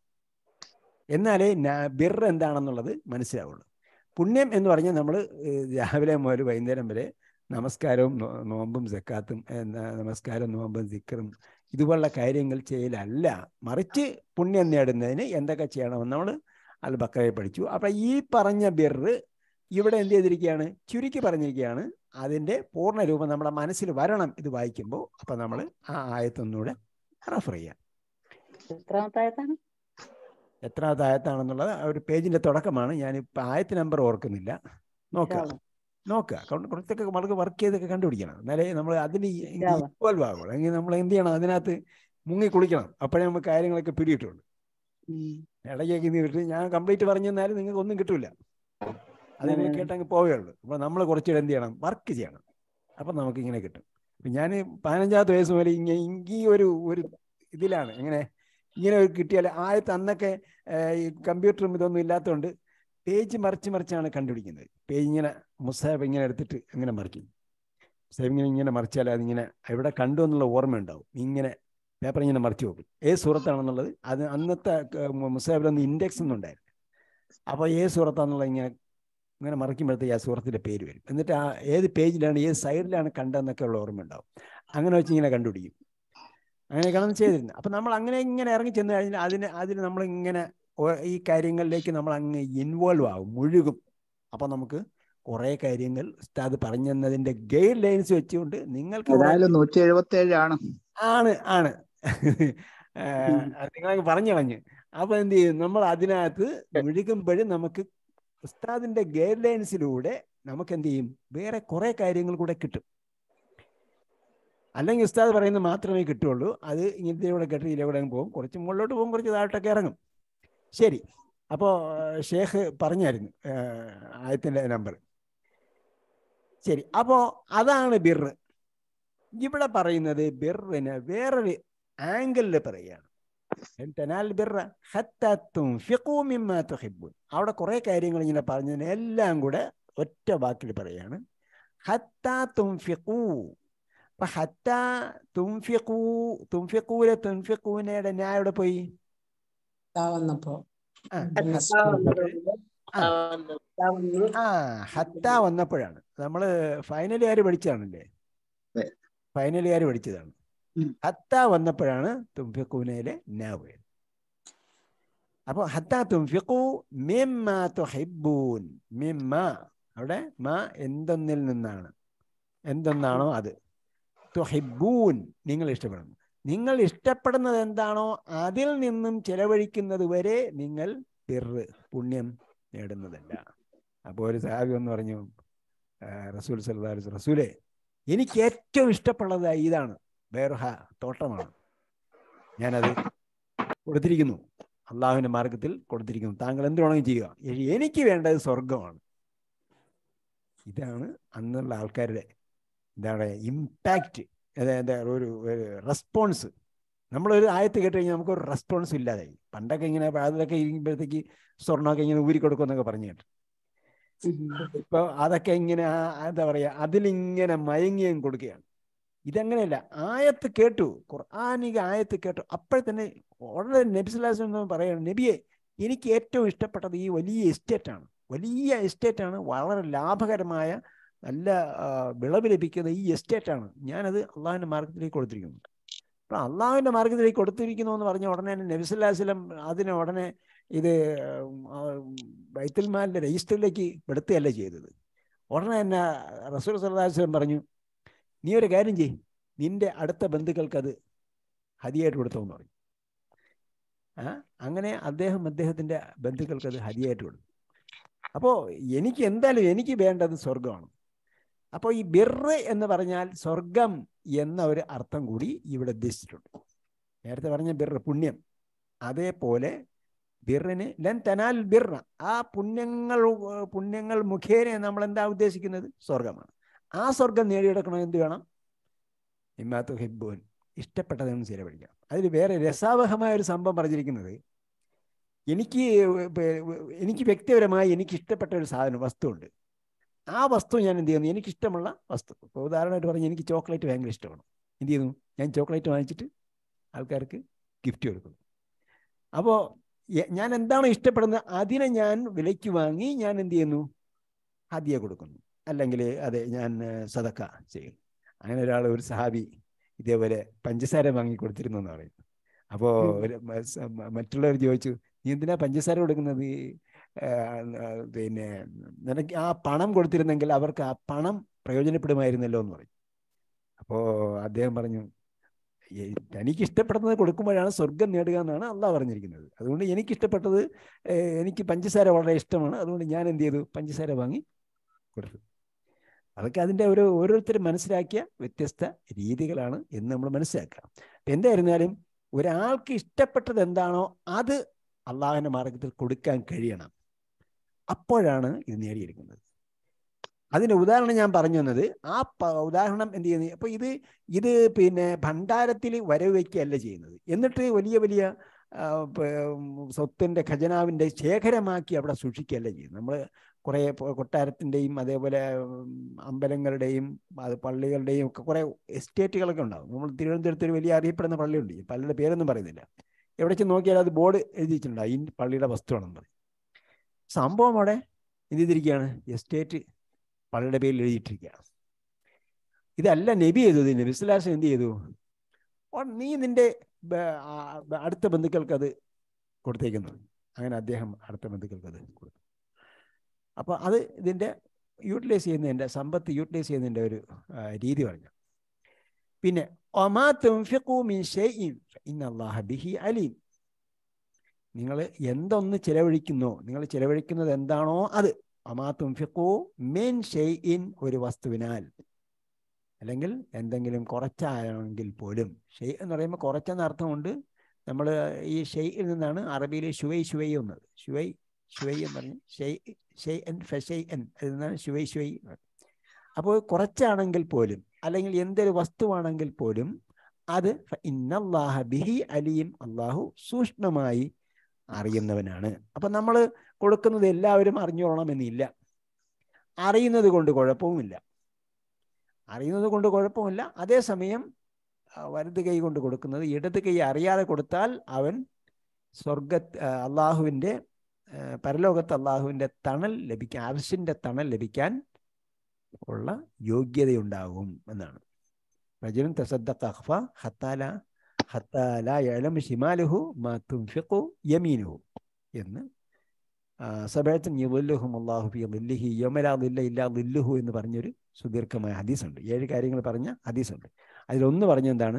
എന്നാലേ ബിർ എന്താണെന്നുള്ളത് മനസ്സിലാവുള്ളൂ പുണ്യം എന്ന് പറഞ്ഞാൽ നമ്മൾ രാവിലെ മുതൽ വൈകുന്നേരം വരെ നമസ്കാരവും നോ- നോമ്പും സക്കാത്തും എന്നാ, നമസ്കാരം നോമ്പും സിക്കറും ഇതുപോലുള്ള കാര്യങ്ങൾ ചെയ്യലല്ല മറിച്ച് പുണ്യം നേടുന്നതിന് എന്തൊക്കെ ചെയ്യണമെന്ന് നമ്മൾ അൽ ബക്കറയെ പഠിച്ചു അപ്പം ഈ പറഞ്ഞ ബിറ് ഇവിടെ എന്ത് ചെയ്തിരിക്കുകയാണ് ചുരുക്കി പറഞ്ഞിരിക്കുകയാണ് അതിൻ്റെ പൂർണ്ണ രൂപം നമ്മുടെ മനസ്സിൽ വരണം ഇത് വായിക്കുമ്പോൾ അപ്പം നമ്മൾ ആ ആയത്തൊന്നുകൂടെ റെഫർ ചെയ്യാം എത്രാമത്തെ ആയത്താണ് എത്രാമത്തെ ആയത്താണെന്നുള്ളത് ആ ഒരു പേജിൻ്റെ തുടക്കമാണ് ഞാൻ ഇപ്പം ആയത്ത് നമ്പർ ഓർക്കുന്നില്ല നോക്കുക ഇൻഷാ നോക്കുക കൊണ്ട് കുറച്ചൊക്കെ നമുക്ക് വർക്ക് ചെയ്തൊക്കെ കണ്ടുപിടിക്കണം എന്നാലേ നമ്മൾ അതിന് ഇൻഷാ അല്ലാ. ഇൻവോൾവ് ആകുള്ളൂ അല്ലെങ്കിൽ നമ്മൾ എന്ത് ചെയ്യണം അതിനകത്ത് മുങ്ങി കുളിക്കണം അപ്പോഴേ നമുക്ക് കാര്യങ്ങളൊക്കെ പിടിയിട്ടുള്ളൂ ഉം. ഇടയ്ക്കൊക്കെ ഇത് കിട്ടി ഞാൻ കംപ്ലീറ്റ് പറഞ്ഞു തന്നാലും നിങ്ങൾക്ക് ഒന്നും കിട്ടൂല അത് നിങ്ങൾ അതെ. കേട്ടങ്ങ് പോവുകയുള്ളൂ അപ്പോൾ നമ്മൾ കുറച്ചുകൂടെ എന്ത് ചെയ്യണം വർക്ക് ചെയ്യണം അപ്പം നമുക്ക് ഇങ്ങനെ കിട്ടും അപ്പം ഞാൻ പതിനഞ്ചാമത്തെ വയസ്സ് മുതൽ ഇങ്ങനെ ഈ ഒരു ഒരു ഇതിലാണ് എങ്ങനെ ഇങ്ങനെ ഒരു കിട്ടിയാൽ ആദ്യത്തെ അന്നൊക്കെ ഏഹ്, ഈ കമ്പ്യൂട്ടറും ഇതൊന്നും ഇല്ലാത്തതുകൊണ്ട് പേജ് മറിച്ച് മറിച്ചാണ് കണ്ടുപിടിക്കുന്നത് പേജ് ഇങ്ങനെ മുസാബ് ഇങ്ങനെ എടുത്തിട്ട് ഇങ്ങനെ മറിക്കും മുസാബ് ഇങ്ങനെ ഇങ്ങനെ മറിച്ചാൽ അതിങ്ങനെ എവിടെ കണ്ടു എന്നുള്ള ഓർമ്മ ഉണ്ടാവും ഇങ്ങനെ പേപ്പർ ഇങ്ങനെ മറിച്ച് നോക്കും ഏത് സൂറത്താണെന്നുള്ളത് അത് അന്നത്തെ മുസാബിലൊന്നും ഇൻഡെക്സ് ഒന്നും ഉണ്ടായിരുന്നു അപ്പോൾ ഏത് സൂറത്താണെന്നുള്ളത് ഇങ്ങനെ ഇങ്ങനെ മറിക്കുമ്പോഴത്തേക്ക് ആ സൂറത്തിൻ്റെ പേര് വരും എന്നിട്ട് ആ ഏത് പേജിലാണ് ഏത് സൈഡിലാണ് കണ്ടതെന്നൊക്കെ ഉള്ള ഓർമ്മ ഉണ്ടാവും അങ്ങനെ വെച്ച് ഇങ്ങനെ കണ്ടുപിടിക്കും അങ്ങനെയൊക്കെയാണ് ചെയ്തിരുന്നത് അപ്പം നമ്മൾ അങ്ങനെ ഇങ്ങനെ ഇറങ്ങി ചെന്ന് കഴിഞ്ഞാൽ അതിന് അതിന് നമ്മൾ ഇങ്ങനെ ഓ- ഈ കാര്യങ്ങളിലേക്ക് നമ്മൾ അങ്ങ് ഇൻവോൾവ് ആവും മുഴുകും അപ്പം നമുക്ക് കുറേ കാര്യങ്ങൾ ഉസ്താദ് പറഞ്ഞതിൻ്റെ ഗൈഡ് ലൈൻസ് വെച്ചുകൊണ്ട് നിങ്ങൾക്ക് കുറേ- ഏതായാലും നൂറ്റി എഴുപത്തി ഏഴാണ് ആണ് ആണ് നിങ്ങളൊക്കെ പറഞ്ഞു കളഞ്ഞ് അപ്പൊ എന്ത് ചെയ്യും നമ്മൾ അതിനകത്ത് മുഴുകുമ്പോഴും നമുക്ക് ഉസ്താദിന്റെ ഗൈഡ് ലൈൻസിലൂടെ നമുക്ക് എന്ത് ചെയ്യും വേറെ കുറെ കാര്യങ്ങൾ കൂടെ കിട്ടും അല്ലെങ്കിൽ ഉസ്താദ് പറയുന്നത് മാത്രമേ കിട്ടുള്ളൂ അത് ഇങ്ങനത്തെ കൂടെ കേട്ട് ഇതിലെ കൂടെ അങ്ങ് പോകും കുറച്ച് മുകളിലോട്ട് പോകും കുറച്ച് താഴോട്ടൊക്കെ ഇറങ്ങും ശരി അപ്പോൾ ഷേഖ് പറഞ്ഞായിരുന്നു ആയത്തിൻ്റെ നമ്പർ ശരി അപ്പോൾ അതാണ് ബിറ് ഇവിടെ പറയുന്നത് ബിറിന് വേറൊരു ആംഗിളിൽ പറയുകയാണ് തനാൽ ബിർറ ഹത്താ തുൻഫിഖൂ മിമ്മാ തുഹിബ്ബൂൻ അവിടെ കുറേ കാര്യങ്ങൾ ഇങ്ങനെ പറഞ്ഞതിന് എല്ലാം കൂടെ ഒറ്റ വാക്കിൽ പറയാണ് ഹത്താ തുൻഫിഖൂ അപ്പൊ ഹത്താ തുൻഫിഖൂ തുൻഫിഖൂലെ തുൻഫിഖൂനയുടെ ഞാൻ എവിടെ പോയി ತಾ വന്നപ്പോ ആ, ഹത്താ ആ. ആ ഹത്ത വന്നപ്പോഴാണ് നമ്മൾ ഫൈനൽ ഇയർ പഠിച്ചതാണല്ലേ അതെ. ഫൈനൽ ഇയർ പഠിച്ചതാണ് ഉം. ഹത്ത വന്നപ്പോഴാണ് തുംഫിഖൂനയിലെ നാ പോയത് അപ്പോൾ ഹത്ത തുംഫിഖു മിമ്മ തുഹിബ്ബൂൻ മിമ്മ അവിടെ മ എന്തൊന്നിൽ നിന്നാണ് എന്തൊന്നാണോ അത് തുഹിബ്ബൂൻ നിങ്ങൾ ഇഷ്ടപ്പെടുന്നു നിങ്ങൾ ഇഷ്ടപ്പെടുന്നത് എന്താണോ അതിൽ നിന്നും ചെലവഴിക്കുന്നത് വരെ നിങ്ങൾ പിറ് പുണ്യം നേടുന്നതല്ല അപ്പോൾ ഒരു സാഹബി എന്ന് പറഞ്ഞു ആ, റസൂൽ സല്ലല്ലാഹു അലൈഹി വസല്ലം, റസൂലേ എനിക്ക് ഏറ്റവും ഇഷ്ടപ്പെട്ടത് ഇതാണ് ബേർഹ തോട്ടമാണ് ഞാനത് കൊടുത്തിരിക്കുന്നു അള്ളാഹുവിൻ്റെ മാർഗത്തിൽ കൊടുത്തിരിക്കുന്നു താങ്കൾ എന്ത് വേണമെങ്കിലും ചെയ്യുക എ- എനിക്ക് വേണ്ടത് സ്വർഗമാണ് ഇതാണ് അന്നുള്ള ആൾക്കാരുടെ എന്താണ് ഇമ്പാക്റ്റ് അതായത് ഒരു റെസ്പോൺസ് നമ്മളൊരു ആയത്ത് കേട്ട് കഴിഞ്ഞാൽ നമുക്കൊരു റെസ്പോൺസ് ഇല്ലാതായി പണ്ടൊക്കെ ഇങ്ങനെ അതിലൊക്കെ ഇരിക്കുമ്പോഴത്തേക്ക് സ്വർണ്ണമൊക്കെ ഇങ്ങനെ ഊരി കൊടുക്കുമെന്നൊക്കെ പറഞ്ഞു കേട്ടു ഇപ്പൊ അതൊക്കെ ഇങ്ങനെ ആ- എന്താ പറയാ അതിലിങ്ങനെ മയങ്ങിയും കൊടുക്കുകയാണ് ഇതങ്ങനെയല്ല ആയത്ത് കേട്ടു ഖുർആാനിക ആയത്ത് കേട്ടു അപ്പോഴത്തന്നെ ഉടനെ നബിസ്ലാസ് എന്ന് പറയാണ് നബിയെ എനിക്ക് ഏറ്റവും ഇഷ്ടപ്പെട്ടത് ഈ വലിയ എസ്റ്റേറ്റ് ആണ് വലിയ എസ്റ്റേറ്റ് ആണ് വളരെ ലാഭകരമായ നല്ല ആ, വിളവ് ലഭിക്കുന്ന ഈ എസ്റ്റേറ്റ് ആണ് ഞാനത് അള്ളാഹുവിൻ്റെ മാർഗത്തിലേക്ക് കൊടുത്തിരിക്കുന്നു അപ്പോൾ അള്ളാഹുവിൻ്റെ മാർഗത്തിലേക്ക് കൊടുത്തിരിക്കുന്നു എന്ന് പറഞ്ഞ ഉടനെ തന്നെ നബിസ്വല്ലാസ്ലം അതിനെ ഉടനെ ഇത് ആ, ബൈത്തുൽമാലിൻ്റെ രജിസ്റ്ററിലേക്ക് പെടുത്തുകയല്ല ചെയ്തത് ഉടനെ തന്നെ റസൂൽ സല്ലാസ്ലം പറഞ്ഞു നീ ഒരു കാര്യം ചെയ് നിന്റെ അടുത്ത ബന്ധുക്കൾക്ക് അത് ഹതിയായിട്ട് കൊടുത്തോന്ന് പറഞ്ഞു ആ അങ്ങനെ അദ്ദേഹം അദ്ദേഹത്തിൻ്റെ ബന്ധുക്കൾക്ക് അത് ഹതിയായിട്ട് കൊടുത്തു അപ്പോൾ എനിക്ക് എന്തായാലും എനിക്ക് വേണ്ടത് സ്വർഗമാണ് അപ്പോൾ ഈ ബിറ് എന്ന് പറഞ്ഞാൽ സ്വർഗം എന്ന ഒരു അർത്ഥം കൂടി ഇവിടെ ഉദ്ദേശിച്ചിട്ടുണ്ട് നേരത്തെ പറഞ്ഞ ബിറ് പുണ്യം അതേപോലെ ബിറിന് ലൻ തനാൽ ബിർറ ആ പുണ്യങ്ങൾ ഏർ പുണ്യങ്ങൾ മുഖേന നമ്മൾ എന്താ ഉദ്ദേശിക്കുന്നത് സ്വർഗമാണ് ആ സ്വർഗം നേടിയെടുക്കണം എന്ത് വേണം ഇമാത്തു ഹിബുൻ ഇഷ്ടപ്പെട്ടതെന്ന് ചെലവഴിക്കണം അതിൽ വേറെ രസാവഹമായ ഒരു സംഭവം പറഞ്ഞിരിക്കുന്നത് എനിക്ക് എനിക്ക് വ്യക്തിപരമായി എനിക്ക് ഇഷ്ടപ്പെട്ട ഒരു സാധനം വസ്തുവുണ്ട് ആ വസ്തു ഞാൻ എന്ത് ചെയ്യുന്നു എനിക്ക് ഇഷ്ടമുള്ള വസ്തു ഇപ്പോൾ ഉദാഹരണമായിട്ട് പറഞ്ഞ് എനിക്ക് ചോക്ലേറ്റ് ഭയങ്കര ഇഷ്ടമാണ് എന്ത് ചെയ്യുന്നു ഞാൻ ചോക്ലേറ്റ് വാങ്ങിച്ചിട്ട് ആൾക്കാർക്ക് ഗിഫ്റ്റ് കൊടുക്കുന്നു അപ്പോൾ ഞാൻ എന്താണ് ഇഷ്ടപ്പെടുന്നത് അതിനെ ഞാൻ വിലയ്ക്ക് വാങ്ങി ഞാൻ എന്ത് ചെയ്യുന്നു ഹദിയ കൊടുക്കുന്നു അല്ലെങ്കിൽ അതെ ഞാൻ ഏർ, സദക്ക ചെയ്യും അങ്ങനെ ഒരാൾ ഒരു സഹാബി ഇതേപോലെ പഞ്ചസാര വാങ്ങി കൊടുത്തിരുന്നു എന്ന് പറയും അപ്പോൾ ഒരു മ- സ- മ- മറ്റുള്ളവർ ചോദിച്ചു നീ എന്തിനാ പഞ്ചസാര കൊടുക്കുന്നത് ഈ, ആ, ആ, പിന്നെ നിനക്ക് ആ പണം കൊടുത്തിരുന്നെങ്കിൽ അവർക്ക് ആ പണം പ്രയോജനപ്പെടുമായിരുന്നല്ലോ എന്ന് പറയും അപ്പോൾ അദ്ദേഹം പറഞ്ഞു "എ- തനിക്ക് ഇഷ്ടപ്പെടുന്നത് കൊടുക്കുമ്പോഴാണ് സ്വർഗം നേടുക എന്നാണ് അള്ളാഹ് പറഞ്ഞിരിക്കുന്നത് അതുകൊണ്ട് എനിക്ക് ഇഷ്ടപ്പെട്ടത് ഏർ, എനിക്ക് പഞ്ചസാര വളരെ ഇഷ്ടമാണ് അതുകൊണ്ട് ഞാൻ എന്ത് ചെയ്തു പഞ്ചസാര വാങ്ങി കൊടുത്തു അതൊക്കെ അതിൻ്റെ ഒരു ഓരോരുത്തരും മനസ്സിലാക്കിയ വ്യത്യസ്ത രീതികളാണ് എന്ന് നമ്മൾ മനസ്സിലാക്കുക അപ്പം എന്തായിരുന്നാലും ഒരാൾക്ക് ഇഷ്ടപ്പെട്ടത് എന്താണോ അത് അള്ളാഹുവിൻ്റെ മാർഗത്തിൽ കൊടുക്കാൻ കഴിയണം അപ്പോഴാണ് ഇത് നേടിയെടുക്കുന്നത് അതിന് ഉദാഹരണം ഞാൻ പറഞ്ഞു തന്നത് ആ പ- ഉദാഹരണം എന്ത് ചെയ്യുന്നത് അപ്പോൾ ഇത് ഇത് പിന്നെ ഭണ്ഡാരത്തിൽ വരവ് വയ്ക്കുകയല്ല ചെയ്യുന്നത് എന്നിട്ട് വലിയ വലിയ ആ, പ- ഉം, സ്വത്തിൻ്റെ ഖജനാവിൻ്റെ ശേഖരമാക്കി അവിടെ സൂക്ഷിക്കുകയല്ല ചെയ്യുന്നത് നമ്മൾ കുറേ പൊ- കൊട്ടാരത്തിൻ്റെയും അതേപോലെ ഉം, അമ്പലങ്ങളുടെയും അത് പള്ളികളുടെയും ഒക്കെ കുറേ എസ്റ്റേറ്റുകളൊക്കെ ഉണ്ടാവും നമ്മൾ തിരുവനന്തപുരത്ത് ഒരു വലിയ അറിയപ്പെടുന്ന പള്ളിയുണ്ട് ഈ പള്ളിയുടെ പേരൊന്നും പറയുന്നില്ല എവിടെ ചെന്ന് നോക്കിയാൽ അത് ബോർഡ് എഴുതി വെച്ചിട്ടുണ്ടാവും ഈ പള്ളിയുടെ വസ്തുവാണെന്ന് പറയും സംഭവം അവിടെ എന്ത് ചെയ്തിരിക്കുകയാണ് എസ്റ്റേറ്റ് പള്ളിയുടെ പേരിൽ എഴുതിയിട്ടിരിക്കുകയാണ് ഇതല്ല നബി ചെയ്തത് നബി സുലാസം എന്ത് ചെയ്തു ഓ, നീ നിന്റെ ബ- ആ, ബ- അടുത്ത ബന്ധുക്കൾക്ക് അത് കൊടുത്തേക്കുന്നു അങ്ങനെ അദ്ദേഹം അടുത്ത ബന്ധുക്കൾക്ക് അത് കൊടുത്തു അപ്പോൾ അത് ഇതിൻ്റെ യൂട്ടിലൈസ് ചെയ്യുന്നതിൻ്റെ സമ്പത്ത് യൂട്ടിലൈസ് ചെയ്യുന്നതിൻ്റെ ഒരു ആ, രീതി പറഞ്ഞു പിന്നെ ഒമാ തുൻഫിഖു മിൻ ഷൈഇൻ ഫഇന്നല്ലാഹ ബിഹി അലീം നിങ്ങൾ എന്തൊന്ന് ചിലവഴിക്കുന്നോ നിങ്ങൾ ചിലവഴിക്കുന്നത് എന്താണോ അത് ഒമാ തുൻഫിഖു മിൻ ഷൈഇൻ ഒരു വസ്തുവിനാൽ അല്ലെങ്കിൽ എന്തെങ്കിലും കുറച്ചാണെങ്കിൽ പോലും ഷെയ് എന്ന് പറയുമ്പോൾ കുറച്ചെന്ന അർത്ഥമുണ്ട് നമ്മൾ ഈ ഷെയ്യിൽ നിന്നാണ് അറബിയിൽ ഷുവൈ ഷുവൈ വന്നത് ഷുവൈ ഷുവൈ എന്ന് പറഞ്ഞ് ഷെയ് ഷെയ് എൻ ഫെഷയ് എൻ അതിൽ നിന്നാണ് ഷുവൈ ഷുവൈ അപ്പോൾ കുറച്ചാണെങ്കിൽ പോലും അല്ലെങ്കിൽ എന്തൊരു വസ്തുവാണെങ്കിൽ പോലും അത് ഇന്നല്ലാഹ ബിഹി അലിയും അള്ളാഹു സൂക്ഷ്മമായി അറിയുന്നവനാണ് അപ്പൊ നമ്മൾ കൊടുക്കുന്നത് എല്ലാവരും അറിഞ്ഞോളണമെന്നില്ല അറിയുന്നത് കൊണ്ട് കുഴപ്പവുമില്ല അറിയുന്നത് കൊണ്ട് കുഴപ്പമില്ല അതേസമയം ആ, വലത് കൈ കൊണ്ട് കൊടുക്കുന്നത് ഇടത് കൈ അറിയാതെ കൊടുത്താൽ അവൻ സ്വർഗ അള്ളാഹുവിൻ്റെ പരലോകത്ത് അള്ളാഹുവിൻ്റെ തണൽ ലഭിക്കാൻ അർഷിൻ്റെ തണൽ ലഭിക്കാൻ ഉള്ള യോഗ്യതയുണ്ടാകും എന്നാണ് റജുൻ തസദ്ദഖ അഖ്ഫ ഹത്താല ഹത്താല യഅലം ഷിമാലുഹു മാ തുൻഫിഖു യമീനുഹു എന്ന് സബഴത്തും യുവല്ലുഹും അള്ളാഹു ഫി ലില്ലിഹി യമലാ ദില്ല ഇല്ലാ ദില്ലുഹു എന്ന് പറഞ്ഞൊരു സുദീർഘമായ ഹദീസുണ്ട് ഏഴ് കാര്യങ്ങൾ പറഞ്ഞ ഹദീസുണ്ട് അതിലൊന്ന് പറഞ്ഞ എന്താണ്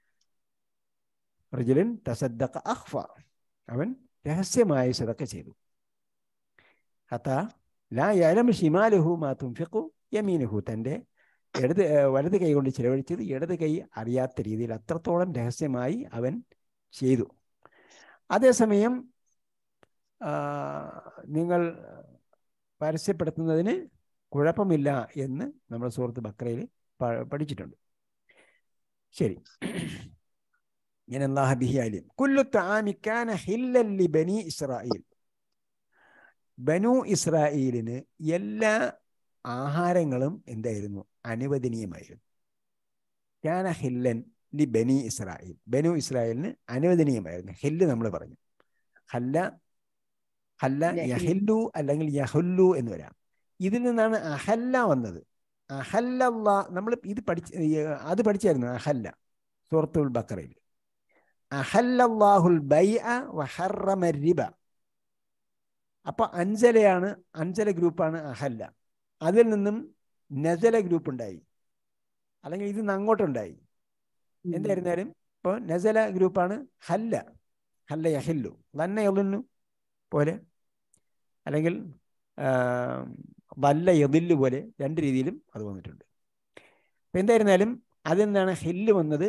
റജുലിൻ തസദ്ദഖ അഖ്ഫ അവൻ രഹസ്യമായി സദക്ക ചെയ്തു ഹത്ത ലാ യലം ഷിമാലുഹു മാ തുൻഫിഖു യമീനുഹു തൻ്റെ ഇടത് ഏർ വലത് കൈ കൊണ്ട് ചിലവഴിച്ചത് ഇടത് കൈ അറിയാത്ത രീതിയിൽ അത്രത്തോളം രഹസ്യമായി അവൻ ചെയ്തു അതേസമയം ആ, നിങ്ങൾ പരസ്യപ്പെടുത്തുന്നതിന് കുഴപ്പമില്ല എന്ന് നമ്മുടെ സുഹൃത്ത് ബക്രയിൽ പഠിച്ചിട്ടുണ്ട് ശരി ഞാൻ അള്ളാഹ ബിഹി അലിം കുല്ലു തആമി കാന ഹില്ലൻ ലി ബനി ഇസ്രായേൽ ബനു ഇസ്രായേലിന് എല്ലാ ആഹാരങ്ങളും എന്തായിരുന്നു അനുവദനീയമായിരുന്നു കാന ഹില്ലൻ ലി ബനി ഇസ്രായേൽ ബനു ഇസ്രായേലിന് അനുവദനീയമായിരുന്നു ഹില്ല് നമ്മൾ പറഞ്ഞു ഹല്ല ഹല്ല യഹിൽ. യഹില്ലു അല്ലെങ്കിൽ യഹുല്ലു എന്ന് വരാം ഇതിൽ നിന്നാണ് അഹല്ല വന്നത് അഹല്ല നമ്മൾ ഇത് പഠിച്ച അത് പഠിച്ചായിരുന്നു അഹല്ല സൂറത്തുൽ ബക്കറയിൽ അഹല്ലാഹുൽ ബൈഅ വഹറമ റിബ അപ്പൊ അഞ്ചലയാണ് അഞ്ചല ഗ്രൂപ്പാണ് അഹല്ല അതിൽ നിന്നും നസല ഗ്രൂപ്പ് ഉണ്ടായി അല്ലെങ്കിൽ ഇത് അങ്ങോട്ടുണ്ടായി എന്തായിരുന്നാലും ഇപ്പോൾ നസല ഗ്രൂപ്പാണ് ഹല്ല ഹല്ല യഹില്ലു ലന്ന യലുന്നു പോലെ അല്ലെങ്കിൽ ആ, വല്ല യതില്ലു പോലെ രണ്ട് രീതിയിലും അത് വന്നിട്ടുണ്ട് അപ്പം എന്തായിരുന്നാലും അതിൽ നിന്നാണ് ഹില്ല് വന്നത്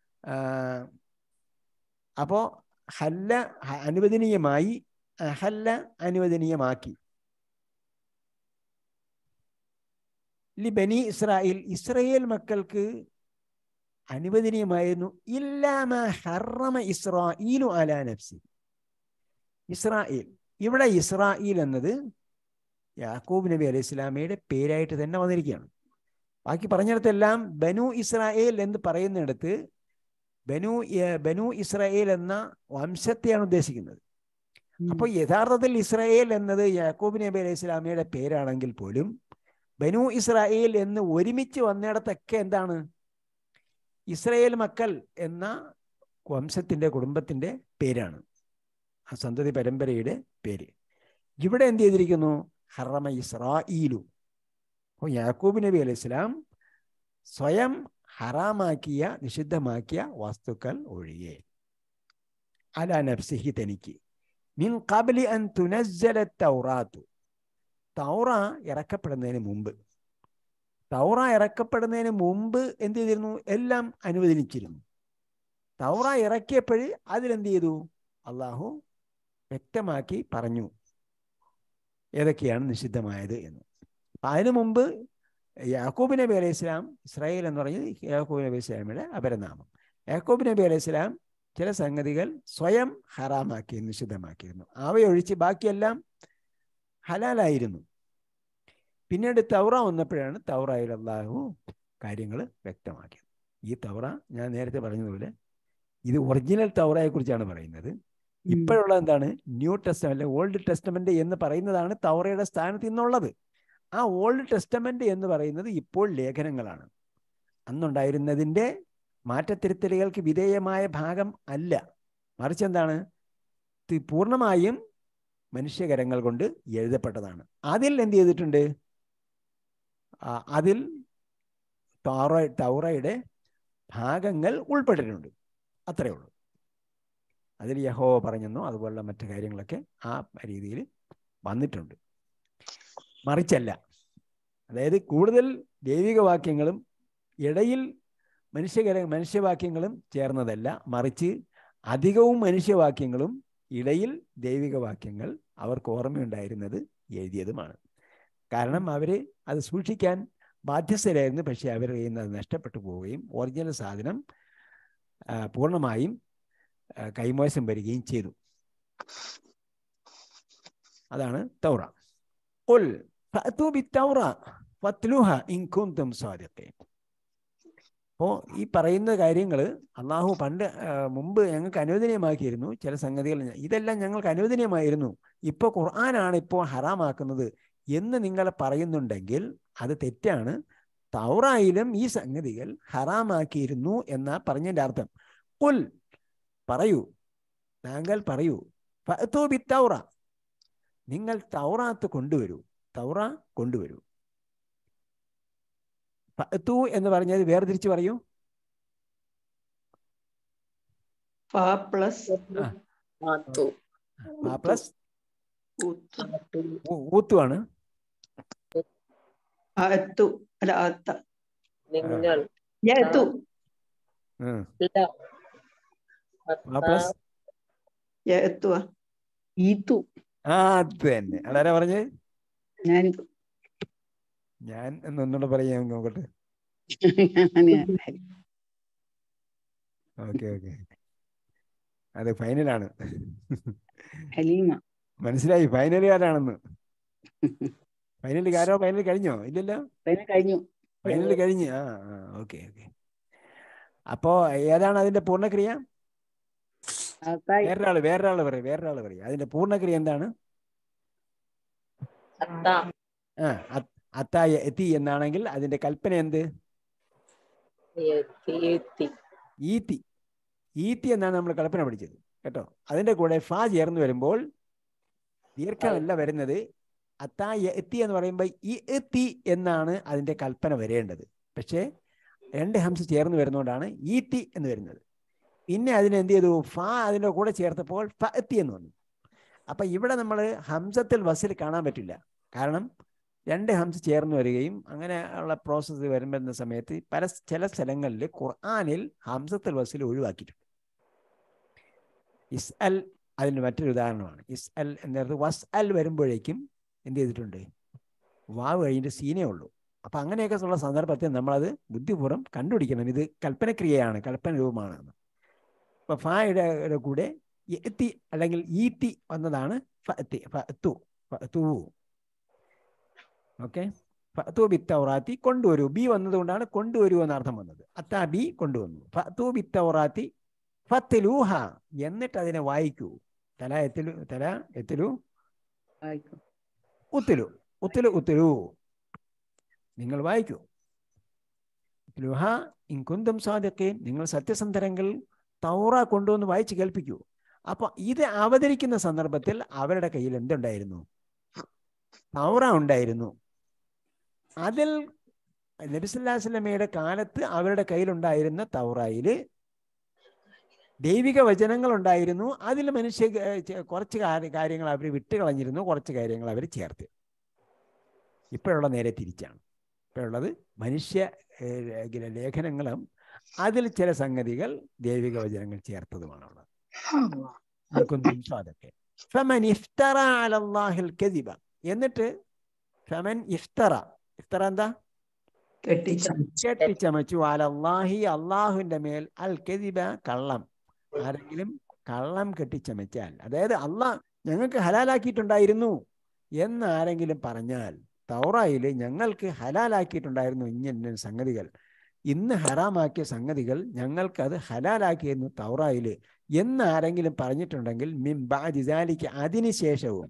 അപ്പോൾ ഹല്ല ഹ- അനുവദനീയമായി അഹല്ല അനുവദനീയമാക്കി ലി ബനി ഇസ്രായേൽ ഇസ്രായേൽ മക്കൾക്ക് അനുവദനീയമായിരുന്നു ഇല്ലാമ ഹറമ ഇസ്രായേലു അലാ നഫ്സി ഇസ്രായേൽ ഇവിടെ ഇസ്രായേൽ എന്നത് യാക്കൂബ് നബി അലൈഹി ഇസ്ലാമയുടെ പേരായിട്ട് തന്നെ വന്നിരിക്കുകയാണ് ബാക്കി പറഞ്ഞിടത്തെല്ലാം ബനു ഇസ്രായേൽ എന്ന് പറയുന്നിടത്ത് ബനു ഏർ ബനു ഇസ്രായേൽ എന്ന വംശത്തെയാണ് ഉദ്ദേശിക്കുന്നത് അപ്പോൾ യഥാർത്ഥത്തിൽ ഇസ്രായേൽ എന്നത് യാക്കൂബ് നബി അലൈഹി ഇസ്ലാമയുടെ പേരാണെങ്കിൽ പോലും ബനു ഇസ്രായേൽ എന്ന് ഒരുമിച്ച് വന്നിടത്തൊക്കെ എന്താണ് ഇസ്രായേൽ മക്കൾ എന്ന വംശത്തിന്റെ കുടുംബത്തിന്റെ പേരാണ് ആ സന്തതി പരമ്പരയുടെ പേര് ഇവിടെ എന്ത് ചെയ്തിരിക്കുന്നു ഹറമ ഇസ്രായേലു അപ്പോൾ യാക്കൂബ് നബി അലൈഹി ഇസ്ലാം സ്വയം ഹറാമാക്കിയ നിഷിദ്ധമാക്കിയ വസ്തുക്കൾ ഒഴികെ അല നഫ്സിഹി തനിക്ക് മിൻ കബലി അൻ തുനസ്സല തൗറാത്തു തൗറ ഇറക്കപ്പെടുന്നതിന് മുമ്പ് തൗറ ഇറക്കപ്പെടുന്നതിന് മുമ്പ് എന്ത് ചെയ്തിരുന്നു എല്ലാം അനുവദിച്ചിരുന്നു തൗറ ഇറക്കിയപ്പോൾ അതിലെന്ത് ചെയ്തു അള്ളാഹു വ്യക്തമാക്കി പറഞ്ഞു ഏതൊക്കെയാണ് നിഷിദ്ധമായത് എന്ന് അപ്പൊ അതിനു മുമ്പ് യാക്കൂബ് നബി അലൈഹി ഇസ്ലാം ഇസ്രായേൽ എന്ന് പറഞ്ഞത് യാക്കൂബ് നബി ഇസ്ലാമിയുടെ അപരനാമം യാക്കൂബ് നബി അലൈഹി ഇസ്ലാം ചില സംഗതികൾ സ്വയം ഹറാമാക്കി നിഷിദ്ധമാക്കിയിരുന്നു അവയൊഴിച്ച് ബാക്കിയെല്ലാം ഹലാലായിരുന്നു പിന്നീട് തൗറ വന്നപ്പോഴാണ് തൗറയിൽ അള്ളാഹു കാര്യങ്ങൾ വ്യക്തമാക്കിയത് ഈ തൗറ ഞാൻ നേരത്തെ പറഞ്ഞതുപോലെ ഇത് ഒറിജിനൽ തൗറയെ കുറിച്ചാണ് പറയുന്നത് ഇപ്പോഴുള്ള എന്താണ് ന്യൂ ടെസ്റ്റമെന്റ് ഓൾഡ് ടെസ്റ്റമെന്റ് എന്ന് പറയുന്നതാണ് തൗറയുടെ സ്ഥാനത്ത് ഇന്നുള്ളത് ആ ഓൾഡ് ടെസ്റ്റമെന്റ് എന്ന് പറയുന്നത് ഇപ്പോൾ ലേഖനങ്ങളാണ് അന്നുണ്ടായിരുന്നതിൻ്റെ മാറ്റത്തിരുത്തലുകൾക്ക് വിധേയമായ ഭാഗം അല്ല മറിച്ച് എന്താണ് ഇത് പൂർണ്ണമായും മനുഷ്യകരങ്ങൾ കൊണ്ട് എഴുതപ്പെട്ടതാണ് അതിൽ എന്ത് ചെയ്തിട്ടുണ്ട് ആ, അതിൽ തൗറ തൗറയുടെ ഭാഗങ്ങൾ ഉൾപ്പെട്ടിട്ടുണ്ട് അത്രയേ ഉള്ളൂ അതിൽ യഹോ പറഞ്ഞെന്നോ അതുപോലുള്ള മറ്റു കാര്യങ്ങളൊക്കെ ആ രീതിയിൽ വന്നിട്ടുണ്ട് മറിച്ചല്ല അതായത് കൂടുതൽ ദൈവിക വാക്യങ്ങളും ഇടയിൽ മനുഷ്യകര മനുഷ്യവാക്യങ്ങളും ചേർന്നതല്ല മറിച്ച് അധികവും മനുഷ്യവാക്യങ്ങളും ഇടയിൽ ദൈവിക വാക്യങ്ങൾ അവർക്ക് ഓർമ്മയുണ്ടായിരുന്നത് എഴുതിയതുമാണ് കാരണം അവർ അത് സൂക്ഷിക്കാൻ ബാധ്യസ്ഥരായിരുന്നു പക്ഷേ അവരുടെ കയ്യിൽ നിന്ന് അത് നഷ്ടപ്പെട്ടു പോവുകയും ഒറിജിനൽ സാധനം ആ, പൂർണ്ണമായും ആ, കൈമോശം വരികയും ചെയ്തു അതാണ് തൗറ قل فأتوا بالتوراة واتلوها إن كنتم صادقين അപ്പോൾ ഈ പറയുന്ന കാര്യങ്ങൾ അള്ളാഹു പണ്ട് ആ, മുമ്പ് ഞങ്ങൾക്ക് അനുവദനീയമാക്കിയിരുന്നു ചില സംഗതികൾ ഞ- ഇതെല്ലാം ഞങ്ങൾക്ക് അനുവദനീയമായിരുന്നു ഇപ്പോൾ ഖുർആനാണ് ഇപ്പോൾ ഹറാമാക്കുന്നത് എന്ന് നിങ്ങൾ പറയുന്നുണ്ടെങ്കിൽ അത് തെറ്റാണ് തൗറായിലും ഈ സംഗതികൾ ഹറാമാക്കിയിരുന്നു എന്നാ പറഞ്ഞതിൻ്റെ അർത്ഥം കുൽ പറയൂ താങ്കൾ പറയൂ ഫഅ്തു ബിത്തൗറ നിങ്ങൾ തൗറാത്ത് കൊണ്ടുവരൂ തൗറ കൊണ്ടുവരൂ ഫഅ്തു എന്ന് പറഞ്ഞത് വേർതിരിച്ച് പറയൂ ഫ പ്ലസ് ആ. ആത്തു ആ പ്ലസ് ഊത്ത് ആത്തു ഊത്തുവാണ് അത്തു അല്ല അത്ത നിങ്ങൾ യഅ്തു ഉം. ഇല്ല ആ പ്ലസ് യഅ്തു ഈത്തു ആ അത് തന്നെ അതാരാ പറഞ്ഞത് ഞാൻ ഞാൻ എന്നൊന്നുകൂടെ പറയാൻ നോക്കട്ടെ ഓക്കെ ഓക്കെ അത് ഫൈനലാണ് ഹലീമ മനസ്സിലായി ഫൈനലുകാരാണെന്ന് ഫൈനലുകാരോ ഫൈനൽ കഴിഞ്ഞോ ഇല്ലല്ലോ പിന്നെ കഴിഞ്ഞു ഫൈനൽ കഴിഞ്ഞ് ആ ആ ഓക്കെ ഓക്കെ അപ്പോ ഏതാണ് അതിന്റെ പൂർണ്ണക്രിയ അത്തായി വേറൊരാള് വേറൊരാള് പറയും വേറൊരാള് പറയും അതിന്റെ പൂർണ്ണക്രിയ എന്താണ് അത്ത ആ അത്- അത്തായ എത്തി എന്നാണെങ്കിൽ അതിന്റെ കൽപ്പന എന്ത് എത്തി എത്തി ഈത്തി ഈത്തി എന്നാണ് നമ്മൾ കൽപ്പന പഠിച്ചത് കേട്ടോ അതിന്റെ കൂടെ ഫാ ചേർന്ന് വരുമ്പോൾ ദീർഘമല്ല വരുന്നത് അത്തായ എത്തി എന്ന് പറയുമ്പോൾ ഈ എത്തി എന്നാണ് അതിന്റെ കൽപ്പന വരേണ്ടത് പക്ഷേ രണ്ട് ഹംസ് ചേർന്ന് വരുന്നതുകൊണ്ടാണ് ഈത്തി എന്ന് വരുന്നത് പിന്നെ അതിന് എന്ത് ചെയ്തു ഫാ അതിന്റെ കൂടെ ചേർത്തപ്പോൾ ഫ എത്തി എന്ന് വന്നു അപ്പൊ ഇവിടെ നമ്മൾ ഹംസത്തിൽ വസിൽ കാണാൻ പറ്റില്ല കാരണം രണ്ട് ഹംസ് ചേർന്ന് വരികയും അങ്ങനെ ഉള്ള പ്രോസസ്സ് വരുന്ന സമയത്ത് പല ചില സ്ഥലങ്ങളിൽ ഖുർആാനിൽ ഹംസത്തുൽ വസിൽ ഒഴിവാക്കിയിട്ടുണ്ട് ഇസ് അൽ അതിന് മറ്റൊരു ഉദാഹരണമാണ് ഇസ് അൽ എന്നേരത്ത് വസ് അൽ വരുമ്പോഴേക്കും എന്ത് ചെയ്തിട്ടുണ്ട് വാവ് കഴിഞ്ഞിട്ട് സീനേ ഉള്ളൂ അപ്പൊ അങ്ങനെയൊക്കെ ഉള്ള സന്ദർഭത്തിൽ നമ്മളത് ബുദ്ധിപൂർവ്വം കണ്ടുപിടിക്കണം ഇത് കൽപ്പനക്രിയയാണ് കൽപ്പന രൂപമാണ് എന്ന്. അപ്പൊ ഫായുടെ കൂടെ എത്തി അല്ലെങ്കിൽ ഈത്തി വന്നതാണ് ഫഅത്തി ഫഅത്തു ഫഅത്തു ഓക്കെ ഫഅത്തു ബിത്തൗറാത്തി കൊണ്ടുവരൂ ബി വന്നതുകൊണ്ടാണ് കൊണ്ടുവരൂ എന്ന അർത്ഥം വന്നത് അത്താ ബി കൊണ്ടുവന്നു ഫഅത്തു ബിത്തൗറാത്തി ഫത്തിലൂഹ എന്നിട്ട് അതിനെ വായിക്കൂ തല എത്തിലു തല എത്തിലു വായിക്കും ഉത്തിലു ഉത്തിലു ഉത്തിലു നിങ്ങൾ വായിക്കൂ ഉത്തിലുഹ ഇൻകുന്തും സാദിഖീൻ നിങ്ങൾ സത്യസന്ധരെങ്കിൽ തൗറ കൊണ്ടുവന്ന് വായിച്ച് കേൾപ്പിക്കൂ അപ്പൊ ഇത് അവതരിക്കുന്ന സന്ദർഭത്തിൽ അവരുടെ കയ്യിൽ എന്തുണ്ടായിരുന്നു തൗറ ഉണ്ടായിരുന്നു അതിൽ നബിസുല്ലാസ്ലമയുടെ കാലത്ത് അവരുടെ കയ്യിലുണ്ടായിരുന്ന തൗറായില് ദൈവിക വചനങ്ങൾ ഉണ്ടായിരുന്നു അതിൽ മനുഷ്യ ഏർ ചെ- കുറച്ച് കാര്യ- കാര്യങ്ങൾ അവർ വിട്ടുകളഞ്ഞിരുന്നു കുറച്ച് കാര്യങ്ങൾ അവർ ചേർത്ത് ഇപ്പോഴുള്ള നേരെ തിരിച്ചാണ് ഇപ്പോഴുള്ളത് മനുഷ്യ ഏർ, ലെ- ലേഖനങ്ങളും അതിൽ ചില സംഗതികൾ ദൈവിക വചനങ്ങൾ ചേർത്തതുമാണ് ഉള്ളത് ഇൻകുന്തും സ്വാദഖീൻ. ഫമൻ ഇഫ്തറ അലല്ലാഹിൽ കദിബ എന്നിട്ട് ഫമൻ ഇഫ്തറ ഇഫ്തറ എന്താ കെട്ടിച്ച കെട്ടിച്ചമച്ചു അലല്ലാഹി അള്ളാഹുവിന്റെ മേൽ അൽ കദിബ കള്ളം ആരെങ്കിലും കള്ളം കെട്ടിച്ചമച്ചാൽ അതായത് അള്ളാഹ് ഞങ്ങൾക്ക് ഹലാലാക്കിയിട്ടുണ്ടായിരുന്നു എന്ന് ആരെങ്കിലും പറഞ്ഞാൽ തൗറായിൽ ഞങ്ങൾക്ക് ഹലാലാക്കിയിട്ടുണ്ടായിരുന്നു ഇങ്ങനെ സംഗതികൾ ഇന്ന് ഹറാമാക്കിയ സംഗതികൾ ഞങ്ങൾക്ക് അത് ഹലാലാക്കിയിരുന്നു തൗറായിൽ എന്ന് ആരെങ്കിലും പറഞ്ഞിട്ടുണ്ടെങ്കിൽ മിൻ ബഅദി ദാലിക അതിനുശേഷവും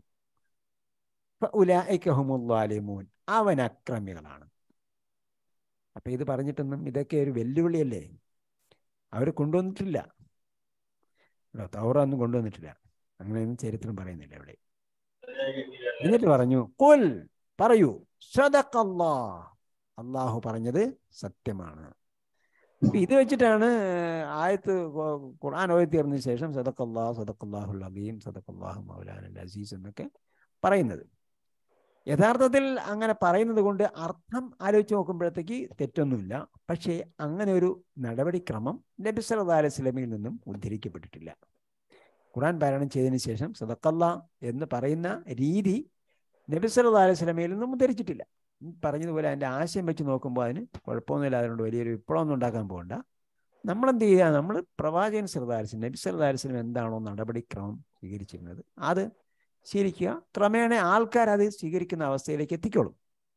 ഫഉലൈക ഹുമുൽ ളാലിമൂൻ അവൻ അക്രമികളാണ് അപ്പൊ ഇത് പറഞ്ഞിട്ടൊന്നും ഇതൊക്കെ ഒരു വെല്ലുവിളിയല്ലേ അവർ കൊണ്ടുവന്നിട്ടില്ല ഇവിടെ തൗറ ഒന്നും കൊണ്ടുവന്നിട്ടില്ല അങ്ങനെയൊന്നും ചരിത്രം പറയുന്നില്ല ഇവിടെ എന്നിട്ട് പറഞ്ഞു കുൽ പറയൂ സദഖല്ലാ അള്ളാഹു പറഞ്ഞത് സത്യമാണ് അപ്പൊ ഇത് വെച്ചിട്ടാണ് ആയത്ത് ഖു- ഖുർആൻ ഓതി തീർന്നതിന് ശേഷം സദഖല്ലാ സദഖല്ലാഹുൽ അലീം സദഖല്ലാഹു മൗലാന അസീസ് എന്നൊക്കെ പറയുന്നത് യഥാർത്ഥത്തിൽ അങ്ങനെ പറയുന്നത് കൊണ്ട് അർത്ഥം ആലോചിച്ച് നോക്കുമ്പോഴത്തേക്ക് തെറ്റൊന്നുമില്ല പക്ഷേ അങ്ങനെ ഒരു നടപടിക്രമം നബി സല്ലല്ലാഹു അലൈഹി വസല്ലമയിൽ നിന്നും ഉദ്ധരിക്കപ്പെട്ടിട്ടില്ല ഖുർആൻ പാരായണം ചെയ്തതിന് ശേഷം സദക്കല്ല എന്ന് പറയുന്ന രീതി നബി സല്ലല്ലാഹു അലൈഹി വസല്ലമയിൽ നിന്നും ഉദ്ധരിച്ചിട്ടില്ല ഈ പറഞ്ഞതുപോലെ അതിൻ്റെ ആശയം വെച്ച് നോക്കുമ്പോൾ അതിന് കുഴപ്പമൊന്നുമില്ല അതുകൊണ്ട് വലിയൊരു വിപ്ലവമൊന്നും ഉണ്ടാക്കാൻ പോകണ്ട നമ്മളെന്ത് ചെയ്യുക നമ്മൾ പ്രവാചകൻ ശ്രദ്ധാലിസ്ലം നബി ശ്രദ്ധാലിസ്ലം എന്താണോ നടപടിക്രമം സ്വീകരിച്ചിരുന്നത് അത് ശീലിക്കുക ക്രമേണ ആൾക്കാർ അത് സ്വീകരിക്കുന്ന അവസ്ഥയിലേക്ക് എത്തിക്കോളും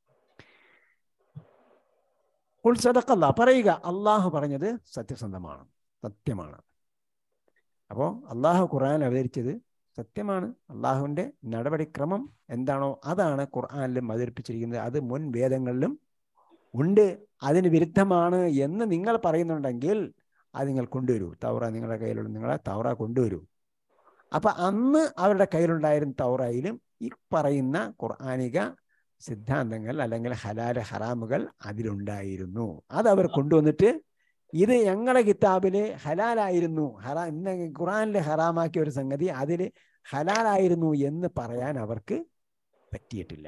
ഉത്സദക്കല്ല പറയുക അള്ളാഹു പറഞ്ഞത് സത്യസന്ധമാണ് സത്യമാണ് അപ്പോൾ അള്ളാഹു ഖുർആൻ അവതരിച്ചത് സത്യമാണ് അള്ളാഹുവിൻ്റെ നടപടിക്രമം എന്താണോ അതാണ് ഖുർആനിലും അവതരിപ്പിച്ചിരിക്കുന്നത് അത് മുൻ വേദങ്ങളിലും ഉണ്ട് അതിന് വിരുദ്ധമാണ് എന്ന് നിങ്ങൾ പറയുന്നുണ്ടെങ്കിൽ അത് നിങ്ങൾ കൊണ്ടുവരൂ തൗറ നിങ്ങളുടെ കയ്യിലുള്ള നിങ്ങളെ തൗറ കൊണ്ടുവരൂ അപ്പൊ അന്ന് അവരുടെ കയ്യിലുണ്ടായിരുന്ന തൗറയിലും ഈ പറയുന്ന ഖുർആാനിക സിദ്ധാന്തങ്ങൾ അല്ലെങ്കിൽ ഹലാല ഹറാമുകൾ അതിലുണ്ടായിരുന്നു അത് അവർ കൊണ്ടുവന്നിട്ട് ഇത് ഞങ്ങളുടെ കിതാബില് ഹലാലായിരുന്നു ഹറാ ഇന്ന് ഖുറാനിൽ ഹറാമാക്കിയ ഒരു സംഗതി അതിൽ ഹലാലായിരുന്നു എന്ന് പറയാൻ അവർക്ക് പറ്റിയിട്ടില്ല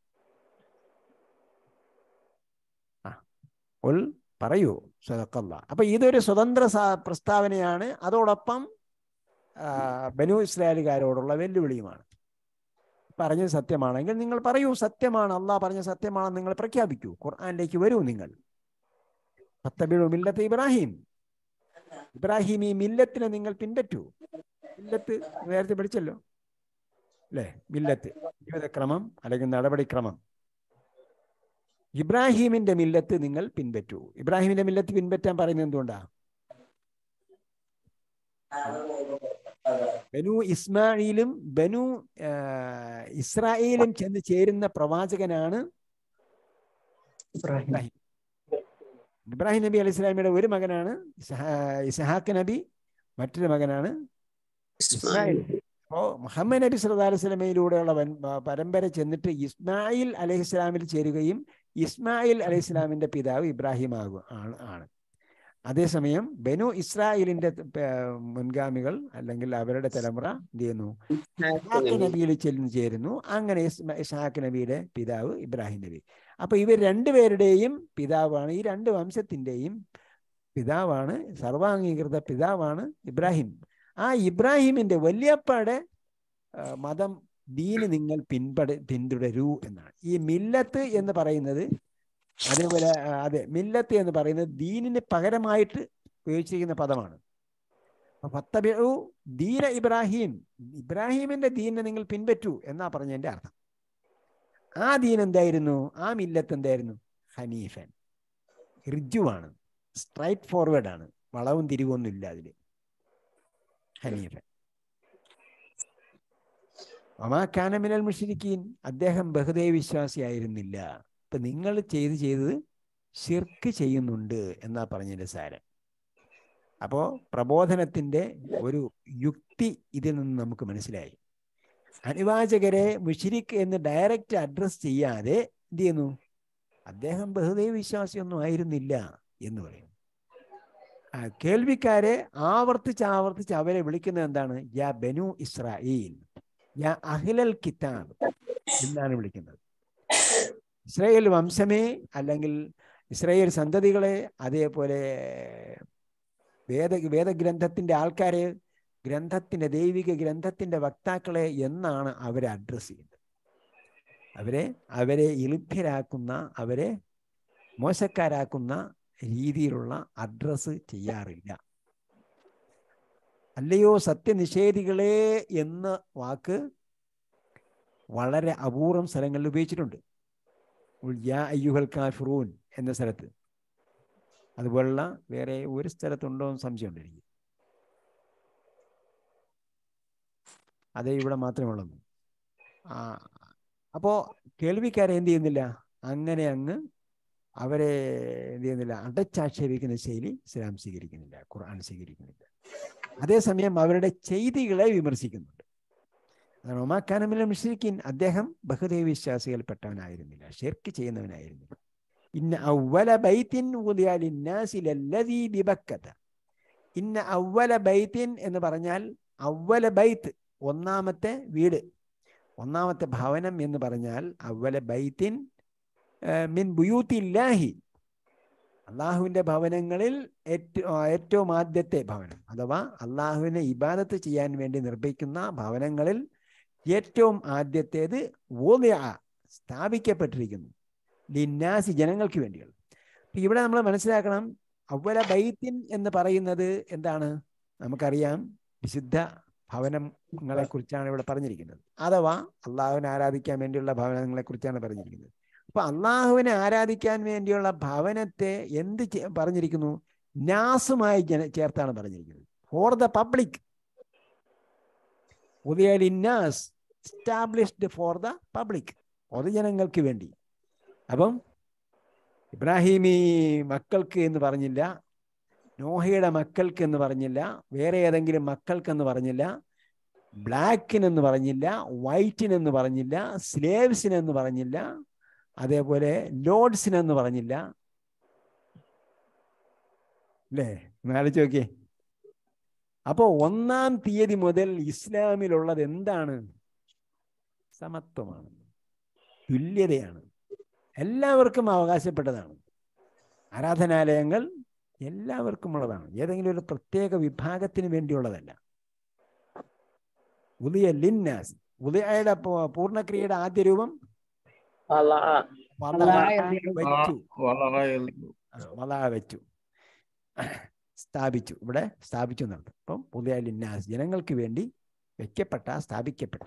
ആ ഉൽ പറയൂ സ്വതക്കല്ല അപ്പൊ ഇതൊരു സ്വതന്ത്ര പ്രസ്താവനയാണ് അതോടൊപ്പം ബനു ഇസ്രായേലുകാരോടുള്ള വെല്ലുവിളിയുമാണ് പറഞ്ഞത് സത്യമാണെങ്കിൽ നിങ്ങൾ പറയൂ സത്യമാണ് അള്ളാഹ് പറഞ്ഞ സത്യമാണെന്ന് നിങ്ങൾ പ്രഖ്യാപിക്കൂ ഖുർആാനിലേക്ക് വരൂ നിങ്ങൾ പത്തബിഴു മില്ലത്ത് ഇബ്രാഹിം ഇബ്രാഹിം ഈ മില്ലത്തിനെ നിങ്ങൾ പിൻപറ്റൂ മില്ലത്ത് നേരത്തെ പഠിച്ചല്ലോ അല്ലേ മില്ലത്ത് ജീവിതക്രമം അല്ലെങ്കിൽ നടപടിക്രമം ഇബ്രാഹിമിന്റെ മില്ലത്ത് നിങ്ങൾ പിൻപറ്റൂ ഇബ്രാഹിമിന്റെ മില്ലത്ത് പിൻപറ്റാൻ പറയുന്നത് എന്തുകൊണ്ടാ ബനു ഇസ്മായിലും ബനു ഇസ്രായേലും ചെന്ന് ചേരുന്ന പ്രവാചകനാണ് ഇബ്രാഹിം ഇബ്രാഹിം ഇബ്രാഹിം നബി അലൈഹി സ്വലാമിയുടെ ഒരു മകനാണ് ഇസഹാക്ക് നബി മറ്റൊരു മകനാണ് ഇസ്മായിൽ അപ്പോൾ മുഹമ്മദ് നബി സല്ലാ അലൈഹി സ്വലമയിലൂടെയുള്ള വൻ പരമ്പര ചെന്നിട്ട് ഇസ്മായിൽ അലൈഹി സ്വലാമിൽ ചേരുകയും ഇസ്മായിൽ അലൈഹി സ്വലാമിന്റെ പിതാവ് ഇബ്രാഹിം ആകും ആണ് ആണ് അതേസമയം ബനു ഇസ്രായേലിന്റെ മുൻഗാമികൾ അല്ലെങ്കിൽ അവരുടെ തലമുറ എന്ത് ചെയ്യുന്നു ഇസ്ഹാഖ് നബിയിൽ ചെല്ലുന്നു ചേരുന്നു അങ്ങനെ ഇസ്ഹാഖ് നബിയുടെ പിതാവ് ഇബ്രാഹിം നബി അപ്പൊ ഇവർ രണ്ടുപേരുടെയും പിതാവാണ് ഈ രണ്ട് വംശത്തിന്റെയും പിതാവാണ് സർവാംഗീകൃത പിതാവാണ് ഇബ്രാഹിം ആ ഇബ്രാഹിമിന്റെ വല്യപ്പയുടെ മതം ദീന് നിങ്ങൾ പിൻപട പിന്തുടരൂ എന്നാണ് ഈ മില്ലത്ത് എന്ന് പറയുന്നത് അതേപോലെ അതെ മില്ലത്ത് എന്ന് പറയുന്നത് ദീനിന് പകരമായിട്ട് ഉപയോഗിച്ചിരിക്കുന്ന പദമാണ് ഫത്തബിഉ ദീന ഇബ്രാഹിം ഇബ്രാഹിമിന്റെ ദീനെ നിങ്ങൾ പിൻപറ്റൂ എന്നാ പറഞ്ഞതിന്റെ അർത്ഥം ആ ദീൻ എന്തായിരുന്നു ആ മില്ലത്ത് എന്തായിരുന്നു ഹനീഫൻ ഋജുവാണ് സ്ട്രൈറ്റ് ഫോർവേഡ് ആണ് വളവും തിരിവൊന്നും ഇല്ല അതില് ഹനീഫൻ ഒമാ കാനമിനൽ മുഷിരിക്കീൻ അദ്ദേഹം ബഹുദൈവ വിശ്വാസിയായിരുന്നില്ല ഇപ്പൊ നിങ്ങൾ ചെയ്ത് ചെയ്തത് ഷിർക്ക് ചെയ്യുന്നുണ്ട് എന്നാ പറഞ്ഞതിന്റെ സാരം അപ്പോ പ്രബോധനത്തിന്റെ ഒരു യുക്തി ഇതിൽ നിന്ന് നമുക്ക് മനസ്സിലായി അനുവാചകരെ മുഷിരിക്ക് എന്ന് ഡയറക്റ്റ് അഡ്രസ് ചെയ്യാതെ എന്ത് ചെയ്യുന്നു അദ്ദേഹം ബഹുദൈവ വിശ്വാസിയൊന്നും ആയിരുന്നില്ല എന്ന് പറയും കേൾവിക്കാരെ ആവർത്തിച്ച് ആവർത്തിച്ച് അവരെ വിളിക്കുന്നത് എന്താണ് യാ ബനു ഇസ്രായേൽ യാ അഹിലൽ കിതാബ് എന്നാണ് വിളിക്കുന്നത് ഇസ്രായേൽ വംശമേ അല്ലെങ്കിൽ ഇസ്രായേൽ സന്തതികളെ അതേപോലെ വേദ വേദഗ്രന്ഥത്തിന്റെ ആൾക്കാരെ ഗ്രന്ഥത്തിന്റെ ദൈവിക ഗ്രന്ഥത്തിന്റെ വക്താക്കളെ എന്നാണ് അവരെ അഡ്രസ് ചെയ്യുന്നത് അവരെ അവരെ ഇളിഭ്യരാക്കുന്ന അവരെ മോശക്കാരാക്കുന്ന രീതിയിലുള്ള അഡ്രസ്സ് ചെയ്യാറില്ല അല്ലയോ സത്യനിഷേധികളെ എന്ന വാക്ക് വളരെ അപൂർവം സ്ഥലങ്ങളിൽ ഉപയോഗിച്ചിട്ടുണ്ട് യാ അയ്യുഹൽ കാഫിറൂൻ എന്ന സ്ഥലത്ത് അതുപോലുള്ള വേറെ ഒരു സ്ഥലത്തുണ്ടോ എന്ന് സംശയമുണ്ട് എനിക്ക് അതേ ഇവിടെ മാത്രമേ ഉള്ളൂ ആ അപ്പോൾ കേൾവിക്കാരെ എന്ത് ചെയ്യുന്നില്ല അങ്ങനെ അങ്ങ് അവരെ എന്ത് ചെയ്യുന്നില്ല അടച്ചാക്ഷേപിക്കുന്ന ശൈലി ഇസ്ലാം സ്വീകരിക്കുന്നില്ല ഖുർആൻ സ്വീകരിക്കുന്നില്ല അതേസമയം അവരുടെ ചെയ്തികളെ വിമർശിക്കുന്നുണ്ട് അതാണ് ഒമാക്കാനമില്ല മുഷ്രിഖിൻ അദ്ദേഹം ബഹുദൈവ വിശ്വാസികൾപ്പെട്ടവനായിരുന്നില്ല ഷെർക്ക് ചെയ്യുന്നവനായിരുന്നില്ല ഇന്ന അവല ബൈത്തിൻ ലിന്നാസിലല്ലദീ ബിബക്കത ഇന്ന അവല ബൈത്തിൻ എന്ന് പറഞ്ഞാൽ അവല ബൈത്ത് ഒന്നാമത്തെ വീട് ഒന്നാമത്തെ ഭവനം എന്ന് പറഞ്ഞാൽ അവല ബൈത്തിൻ മിൻ ബുയൂത്തില്ലാഹി അള്ളാഹുവിൻ്റെ ഭവനങ്ങളിൽ ഏറ്റവും ഏറ്റവും ആദ്യത്തെ ഭവനം അഥവാ അള്ളാഹുവിനെ ഇബാദത്ത് ചെയ്യാൻ വേണ്ടി നിർമ്മിക്കുന്ന ഭവനങ്ങളിൽ ഏറ്റവും ആദ്യത്തേത് ഓദ്യ സ്ഥാപിക്കപ്പെട്ടിരിക്കുന്നു ലിന്നാസി ജനങ്ങൾക്ക് വേണ്ടിയുള്ള അപ്പൊ ഇവിടെ നമ്മൾ മനസ്സിലാക്കണം അവല ബൈത്തിൻ എന്ന് പറയുന്നത് എന്താണ് നമുക്കറിയാം വിശുദ്ധ ഭവനങ്ങളെ കുറിച്ചാണ് ഇവിടെ പറഞ്ഞിരിക്കുന്നത് അഥവാ അള്ളാഹുവിനെ ആരാധിക്കാൻ വേണ്ടിയുള്ള ഭവനങ്ങളെ കുറിച്ചാണ് പറഞ്ഞിരിക്കുന്നത് അപ്പൊ അള്ളാഹുവിനെ ആരാധിക്കാൻ വേണ്ടിയുള്ള ഭവനത്തെ എന്ത് ചെ- പറഞ്ഞിരിക്കുന്നു നാസുമായി ജന ചേർത്താണ് പറഞ്ഞിരിക്കുന്നത് ഫോർ ദ പബ്ലിക് ഉദയലിന്നാസ് എസ്റ്റാബ്ലിഷ്ഡ് ഫോർ ദ പബ്ലിക് പൊതുജനങ്ങൾക്ക് വേണ്ടി അപ്പം ഇബ്രാഹിമി മക്കൾക്ക് എന്ന് പറഞ്ഞില്ല നോഹയുടെ മക്കൾക്ക് എന്ന് പറഞ്ഞില്ല വേറെ ഏതെങ്കിലും മക്കൾക്കെന്ന് പറഞ്ഞില്ല ബ്ലാക്കിനെന്ന് പറഞ്ഞില്ല വൈറ്റിനെന്ന് പറഞ്ഞില്ല സ്ലേവ്സിനെന്ന് പറഞ്ഞില്ല അതേപോലെ ലോഡ്സിനെന്ന് പറഞ്ഞില്ല അല്ലേ ആലോചിച്ച് നോക്കിയേ അപ്പോൾ ഒന്നാം തീയതി മുതൽ ഇസ്ലാമിലുള്ളത് എന്താണ് സമത്വമാണ് തുല്യതയാണ് എല്ലാവർക്കും അവകാശപ്പെട്ടതാണ് ആരാധനാലയങ്ങൾ എല്ലാവർക്കും ഉള്ളതാണ് ഏതെങ്കിലും ഒരു പ്രത്യേക വിഭാഗത്തിന് വേണ്ടിയുള്ളതല്ല ഉദയ ലിന്നാസ് ഉദയയുടെ പൂ- പൂർണ്ണക്രിയയുടെ ആദ്യ രൂപം വദഅ വെച്ചു ആ, വദഅ വെച്ചു സ്ഥാപിച്ചു ഇവിടെ സ്ഥാപിച്ചു എന്നർത്ഥം അപ്പം ഉദയ ലിന്നാസ് ജനങ്ങൾക്ക് വേണ്ടി വെക്കപ്പെട്ട സ്ഥാപിക്കപ്പെട്ട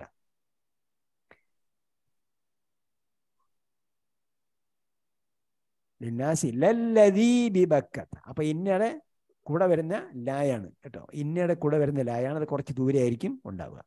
ലിന്നാസി ലല്ലദീ ബിബക്കത്ത് അപ്പൊ ഇന്നയുടെ കൂടെ വരുന്ന ലായാണ് കേട്ടോ ഇന്നയുടെ കൂടെ വരുന്ന ലായാണ് അത് കുറച്ച് ദൂരെ ആയിരിക്കും ഉണ്ടാവുക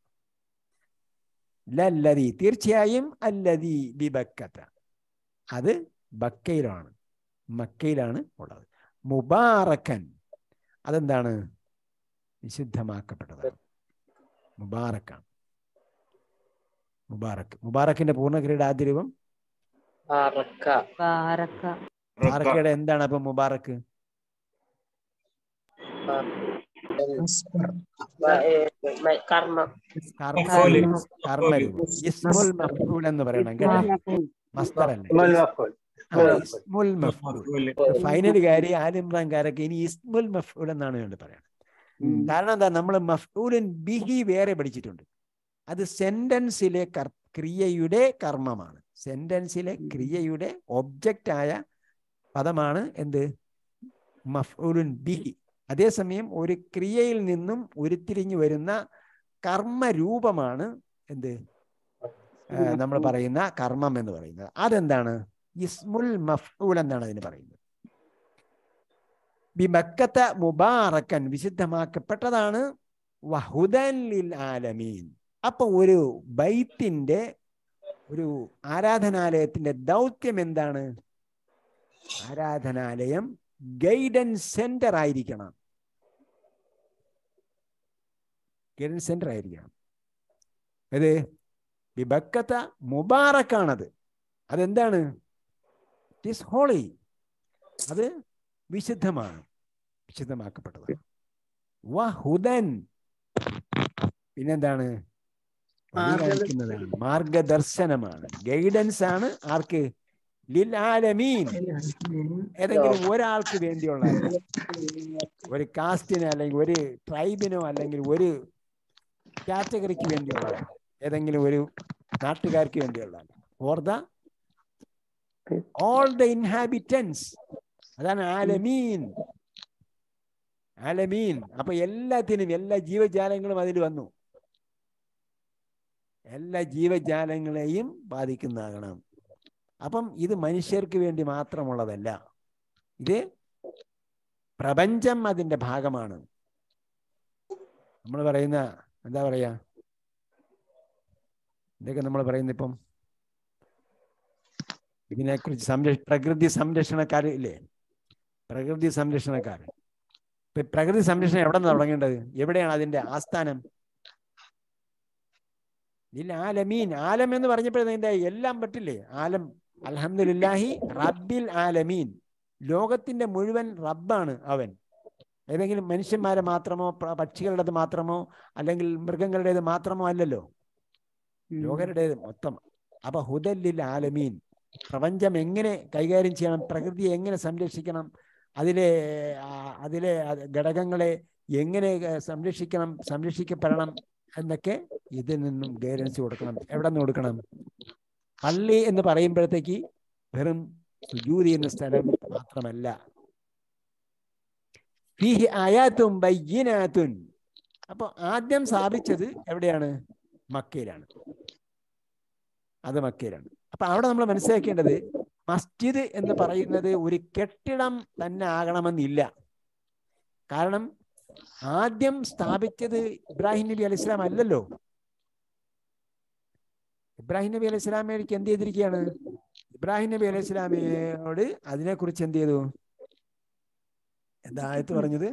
ലല്ലതി തീർച്ചയായും അല്ലതി ബിബക്കത്ത് അത് ബക്കയിലാണ് മക്കയിലാണ് ഉള്ളത് മുബാറക്കൻ അതെന്താണ് വിശുദ്ധമാക്കപ്പെട്ടതാണ് മുബാറക്കാണ് മുബാറക്ക് മുബാറക്കിന്റെ പൂർണ്ണക്രിയയുടെ ആദ്യ രൂപം ബാരക്ക മുബാറക്കയുടെ എന്താണ് അപ്പൊ മുബാറക്ക് കർമ്മം കർമ്മ കർമ്മരൂപം ഇസ്മുൽ മഫ്ഊൽ എന്ന് പറയണം കേട്ടോ മസ്തർ അല്ലേ ഇസ്മുൽ മഫ്ഊൽ. ആ, ഇസ്മുൽ മഫ്ഊൽ ഫൈനൽ കാര്യം ആലിമ്രാൻകാരൊക്കെ ഇനി ഇസ്മുൽ മഫ്ഊൽ എന്നാണ് വേണ്ടി പറയണം കാരണം എന്താ നമ്മൾ മഫ്ഊലിൻ ബിഹി വേറെ പഠിച്ചിട്ടുണ്ട് അത് സെന്റൻസിലെ കർ- ക്രിയയുടെ കർമ്മമാണ് സെന്റൻസിലെ ക്രിയയുടെ ഒബ്ജക്റ്റ് ആയ പദമാണ് എന്ത് മഫ്ഊലുൻ ബിഹി അതേസമയം ഒരു ക്രിയയിൽ നിന്നും ഉരുത്തിരിഞ്ഞു വരുന്ന കർമ്മരൂപമാണ് എന്ത് നമ്മൾ പറയുന്ന കർമ്മം എന്ന് പറയുന്നത് അതെന്താണ് ഇസ്മുൽ മഫ്ഊൽ എന്നാണ് അതിന് പറയുന്നത് ബിമക്കത്ത മുബാറക്കൻ വിശുദ്ധമാക്കപ്പെട്ടതാണ് വഹുദൻ ലിൽ ആലമീൻ അപ്പൊ ഒരു ബൈത്തിന്റെ ഒരു ആരാധനാലയത്തിന്റെ ദൗത്യം എന്താണ് ആരാധനാലയം ഗൈഡൻസ് സെന്റർ ആയിരിക്കണം ഗൈഡൻസ് സെന്റർ ആയിരിക്കണം ഇത് വിബക്കത്ത മുബാറക്കാണത് അതെന്താണ് ഇറ്റ് ഈസ് ഹോളി അത് വിശുദ്ധമാണ് വിശുദ്ധമാക്കപ്പെട്ടതാണ് വഹുദൻ പിന്നെന്താണ് വഴി കാണിക്കുന്നതാണ് മാർഗദർശനമാണ് ഗൈഡൻസ് ആണ് ആർക്ക് ലിൽ ആലമീൻ ഏതെങ്കിലും ഒരാൾക്ക് വേണ്ടിയുള്ള ഒരു കാസ്റ്റിന് അല്ലെങ്കിൽ ഒരു ട്രൈബിനോ അല്ലെങ്കിൽ ഒരു കാറ്റഗറിക്ക് വേണ്ടിയുള്ള ഏതെങ്കിലും ഒരു നാട്ടുകാർക്ക് വേണ്ടിയുള്ള for the all the inhabitants അതാണ് ആലമീൻ ആലമീൻ അപ്പൊ എല്ലാത്തിനും എല്ലാ ജീവജാലങ്ങളും അതിൽ വന്നു എല്ലാ ജീവജാലങ്ങളെയും ബാധിക്കുന്നതാകണം അപ്പം ഇത് മനുഷ്യർക്ക് വേണ്ടി മാത്രമുള്ളതല്ല ഇത് പ്രപഞ്ചം അതിന്റെ ഭാഗമാണ് നമ്മൾ പറയുന്ന എന്താ പറയാ എന്തൊക്കെ നമ്മൾ പറയുന്ന ഇപ്പം ഇതിനെക്കുറിച്ച് സംരക്ഷ പ്രകൃതി സംരക്ഷണക്കാർ ഇല്ലേ പ്രകൃതി സംരക്ഷണക്കാർ ഇപ്പൊ പ്രകൃതി സംരക്ഷണം എവിടെ നിന്ന് തുടങ്ങേണ്ടത് എവിടെയാണ് അതിന്റെ ആസ്ഥാനം ഇല്ല ആലമീൻ ആലം എന്ന് പറഞ്ഞപ്പോഴതിന്റെ എല്ലാം പറ്റില്ലേ ആലം അൽഹംദുലില്ലാഹി റബ്ബിൽ ആലമീൻ ലോകത്തിന്റെ മുഴുവൻ റബ്ബാണ് അവൻ ഏതെങ്കിലും മനുഷ്യന്മാരെ മാത്രമോ പ- പക്ഷികളുടേത് മാത്രമോ അല്ലെങ്കിൽ മൃഗങ്ങളുടേത് മാത്രമോ അല്ലല്ലോ ലോകരുടേത് മൊത്തം അപ്പൊ ഹുദല്ലിൽ ആലമീൻ പ്രപഞ്ചം എങ്ങനെ കൈകാര്യം ചെയ്യണം പ്രകൃതിയെ എങ്ങനെ സംരക്ഷിക്കണം അതിലെ ആ, അതിലെ അത് ഘടകങ്ങളെ എങ്ങനെ ഏർ, സംരക്ഷിക്കണം സംരക്ഷിക്കപ്പെടണം എന്നൊക്കെ ഇതിൽ നിന്നും ഗൈഡൻസ് കൊടുക്കണം എവിടെ നിന്ന് കൊടുക്കണം പള്ളി എന്ന് പറയുമ്പോഴത്തേക്ക് വെറും സുജൂദ് ചെയ്യുന്ന സ്ഥലം മാത്രമല്ല ഫീഹി ആയാത്തും ബയ്യനാത്തുൻ അപ്പൊ ആദ്യം സ്ഥാപിച്ചത് എവിടെയാണ് മക്കയിലാണ് അത് മക്കയിലാണ് അപ്പൊ അവിടെ നമ്മൾ മനസ്സിലാക്കേണ്ടത് മസ്ജിദ് എന്ന് പറയുന്നത് ഒരു കെട്ടിടം തന്നെ ആകണമെന്നില്ല കാരണം ആദ്യം സ്ഥാപിച്ചത് ഇബ്രാഹിം നബി അലൈഹി ഇസ്ലാം അല്ലല്ലോ ഇബ്രാഹിം നബി അലൈഹി ഇസ്ലാമേക്ക് എന്ത് ചെയ്തിരിക്കുകയാണ് ഇബ്രാഹിം നബി അലൈഹി ഇസ്ലാമിയോട് അതിനെക്കുറിച്ച് എന്ത് ചെയ്തു എന്താ ആയത്ത് പറഞ്ഞത്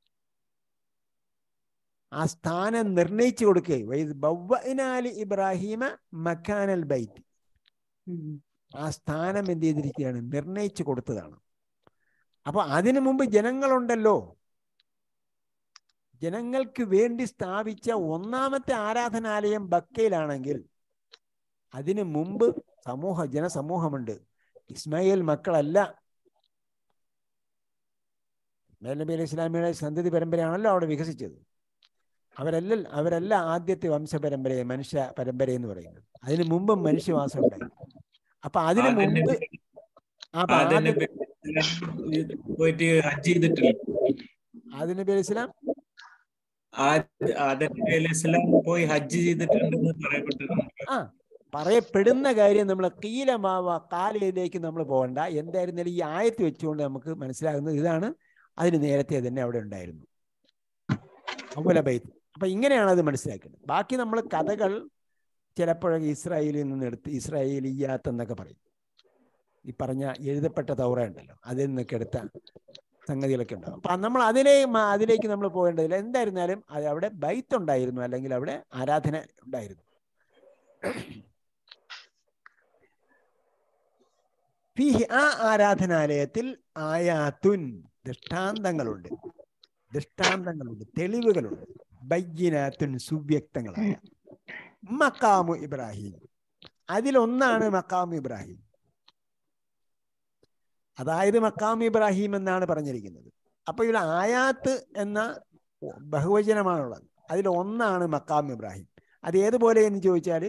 ആ സ്ഥാനം നിർണയിച്ചു കൊടുക്കുകയും ഇബ്രാഹിമ മക്കാനൽ ബൈറ്റ് ആ സ്ഥാനം എന്ത് ചെയ്തിരിക്കുകയാണ് നിർണയിച്ചു കൊടുത്തതാണ് അപ്പൊ അതിനു മുമ്പ് ജനങ്ങളുണ്ടല്ലോ ജനങ്ങൾക്ക് വേണ്ടി സ്ഥാപിച്ച ഒന്നാമത്തെ ആരാധനാലയം ബക്കയിലാണെങ്കിൽ അതിനു മുമ്പ് സമൂഹ ജനസമൂഹമുണ്ട് ഇസ്മായിൽ മക്കളല്ല ഇസ്മായിൽ നബി അലൈഹി ഇസ്ലാമിയുടെ സന്തതി പരമ്പരയാണല്ലോ അവിടെ വികസിച്ചത് അവരല്ല അവരല്ല ആദ്യത്തെ വംശ പരമ്പര മനുഷ്യ പരമ്പര എന്ന് പറയുന്നത് അതിനു മുമ്പും മനുഷ്യവാസം ഉണ്ടായി അപ്പൊ അതിനു ആദം മുമ്പ് നബി- ആ അപ്പൊ ആദം ആദ്യ- നബി പോയിട്ട് ഹജ്ജ് ചെയ്തിട്ടില്ല ആദ്യ നബി അലൈഹി ഇസ്ലാം ആദ- ആദം നബി അലൈഹി സ്വലാം പോയി ഹജ്ജ് ചെയ്തിട്ടുണ്ടെന്ന് പറയപ്പെട്ടിട്ടുണ്ട് ആ പറയപ്പെടുന്ന കാര്യം നമ്മൾ കീലമാവ കാലയിലേക്ക് നമ്മൾ പോകണ്ട എന്തായിരുന്നാലും ഈ ആയത്ത് വെച്ചുകൊണ്ട് നമുക്ക് മനസ്സിലാകുന്നത് ഇതാണ് അതിന് നേരത്തെ തന്നെ അവിടെ ഉണ്ടായിരുന്നു അവല ബൈത്ത് അപ്പൊ ഇങ്ങനെയാണ് അത് മനസ്സിലാക്കുന്നത് ബാക്കി നമ്മൾ കഥകൾ ചിലപ്പോഴൊക്കെ ഇസ്രായേലിൽ നിന്ന് എടുത്ത് ഇസ്രായേലിയാത്ത് എന്നൊക്കെ പറയും ഈ പറഞ്ഞ എഴുതപ്പെട്ട തൗറ ഉണ്ടല്ലോ അതിൽ നിന്നൊക്കെ എടുത്ത സംഗതികളൊക്കെ ഉണ്ടാവും അപ്പൊ നമ്മൾ അതിലേ മ- അതിലേക്ക് നമ്മൾ പോകേണ്ടതില്ല എന്തായിരുന്നാലും അത് അവിടെ ബൈത്ത് ഉണ്ടായിരുന്നു അല്ലെങ്കിൽ അവിടെ ആരാധന ഉണ്ടായിരുന്നു ഫീഹി ആ ആരാധനാലയത്തിൽ ആയാത്തുൻ ദൃഷ്ടാന്തങ്ങളുണ്ട് ദൃഷ്ടാന്തങ്ങളുണ്ട് തെളിവുകളുണ്ട് ബയ്യനാത്തുൻ സുവ്യക്തങ്ങളായ മക്കാമു ഇബ്രാഹിം അതിലൊന്നാണ് മക്കാമു ഇബ്രാഹിം അതായത് മക്കാമു ഇബ്രാഹിം എന്നാണ് പറഞ്ഞിരിക്കുന്നത് അപ്പൊ ഇവിടെ ആയാത്ത് എന്ന ബഹുവചനമാണുള്ളത് അതിൽ ഒന്നാണ് മക്കാം ഇബ്രാഹിം അത് ഏതുപോലെ എന്ന് ചോദിച്ചാൽ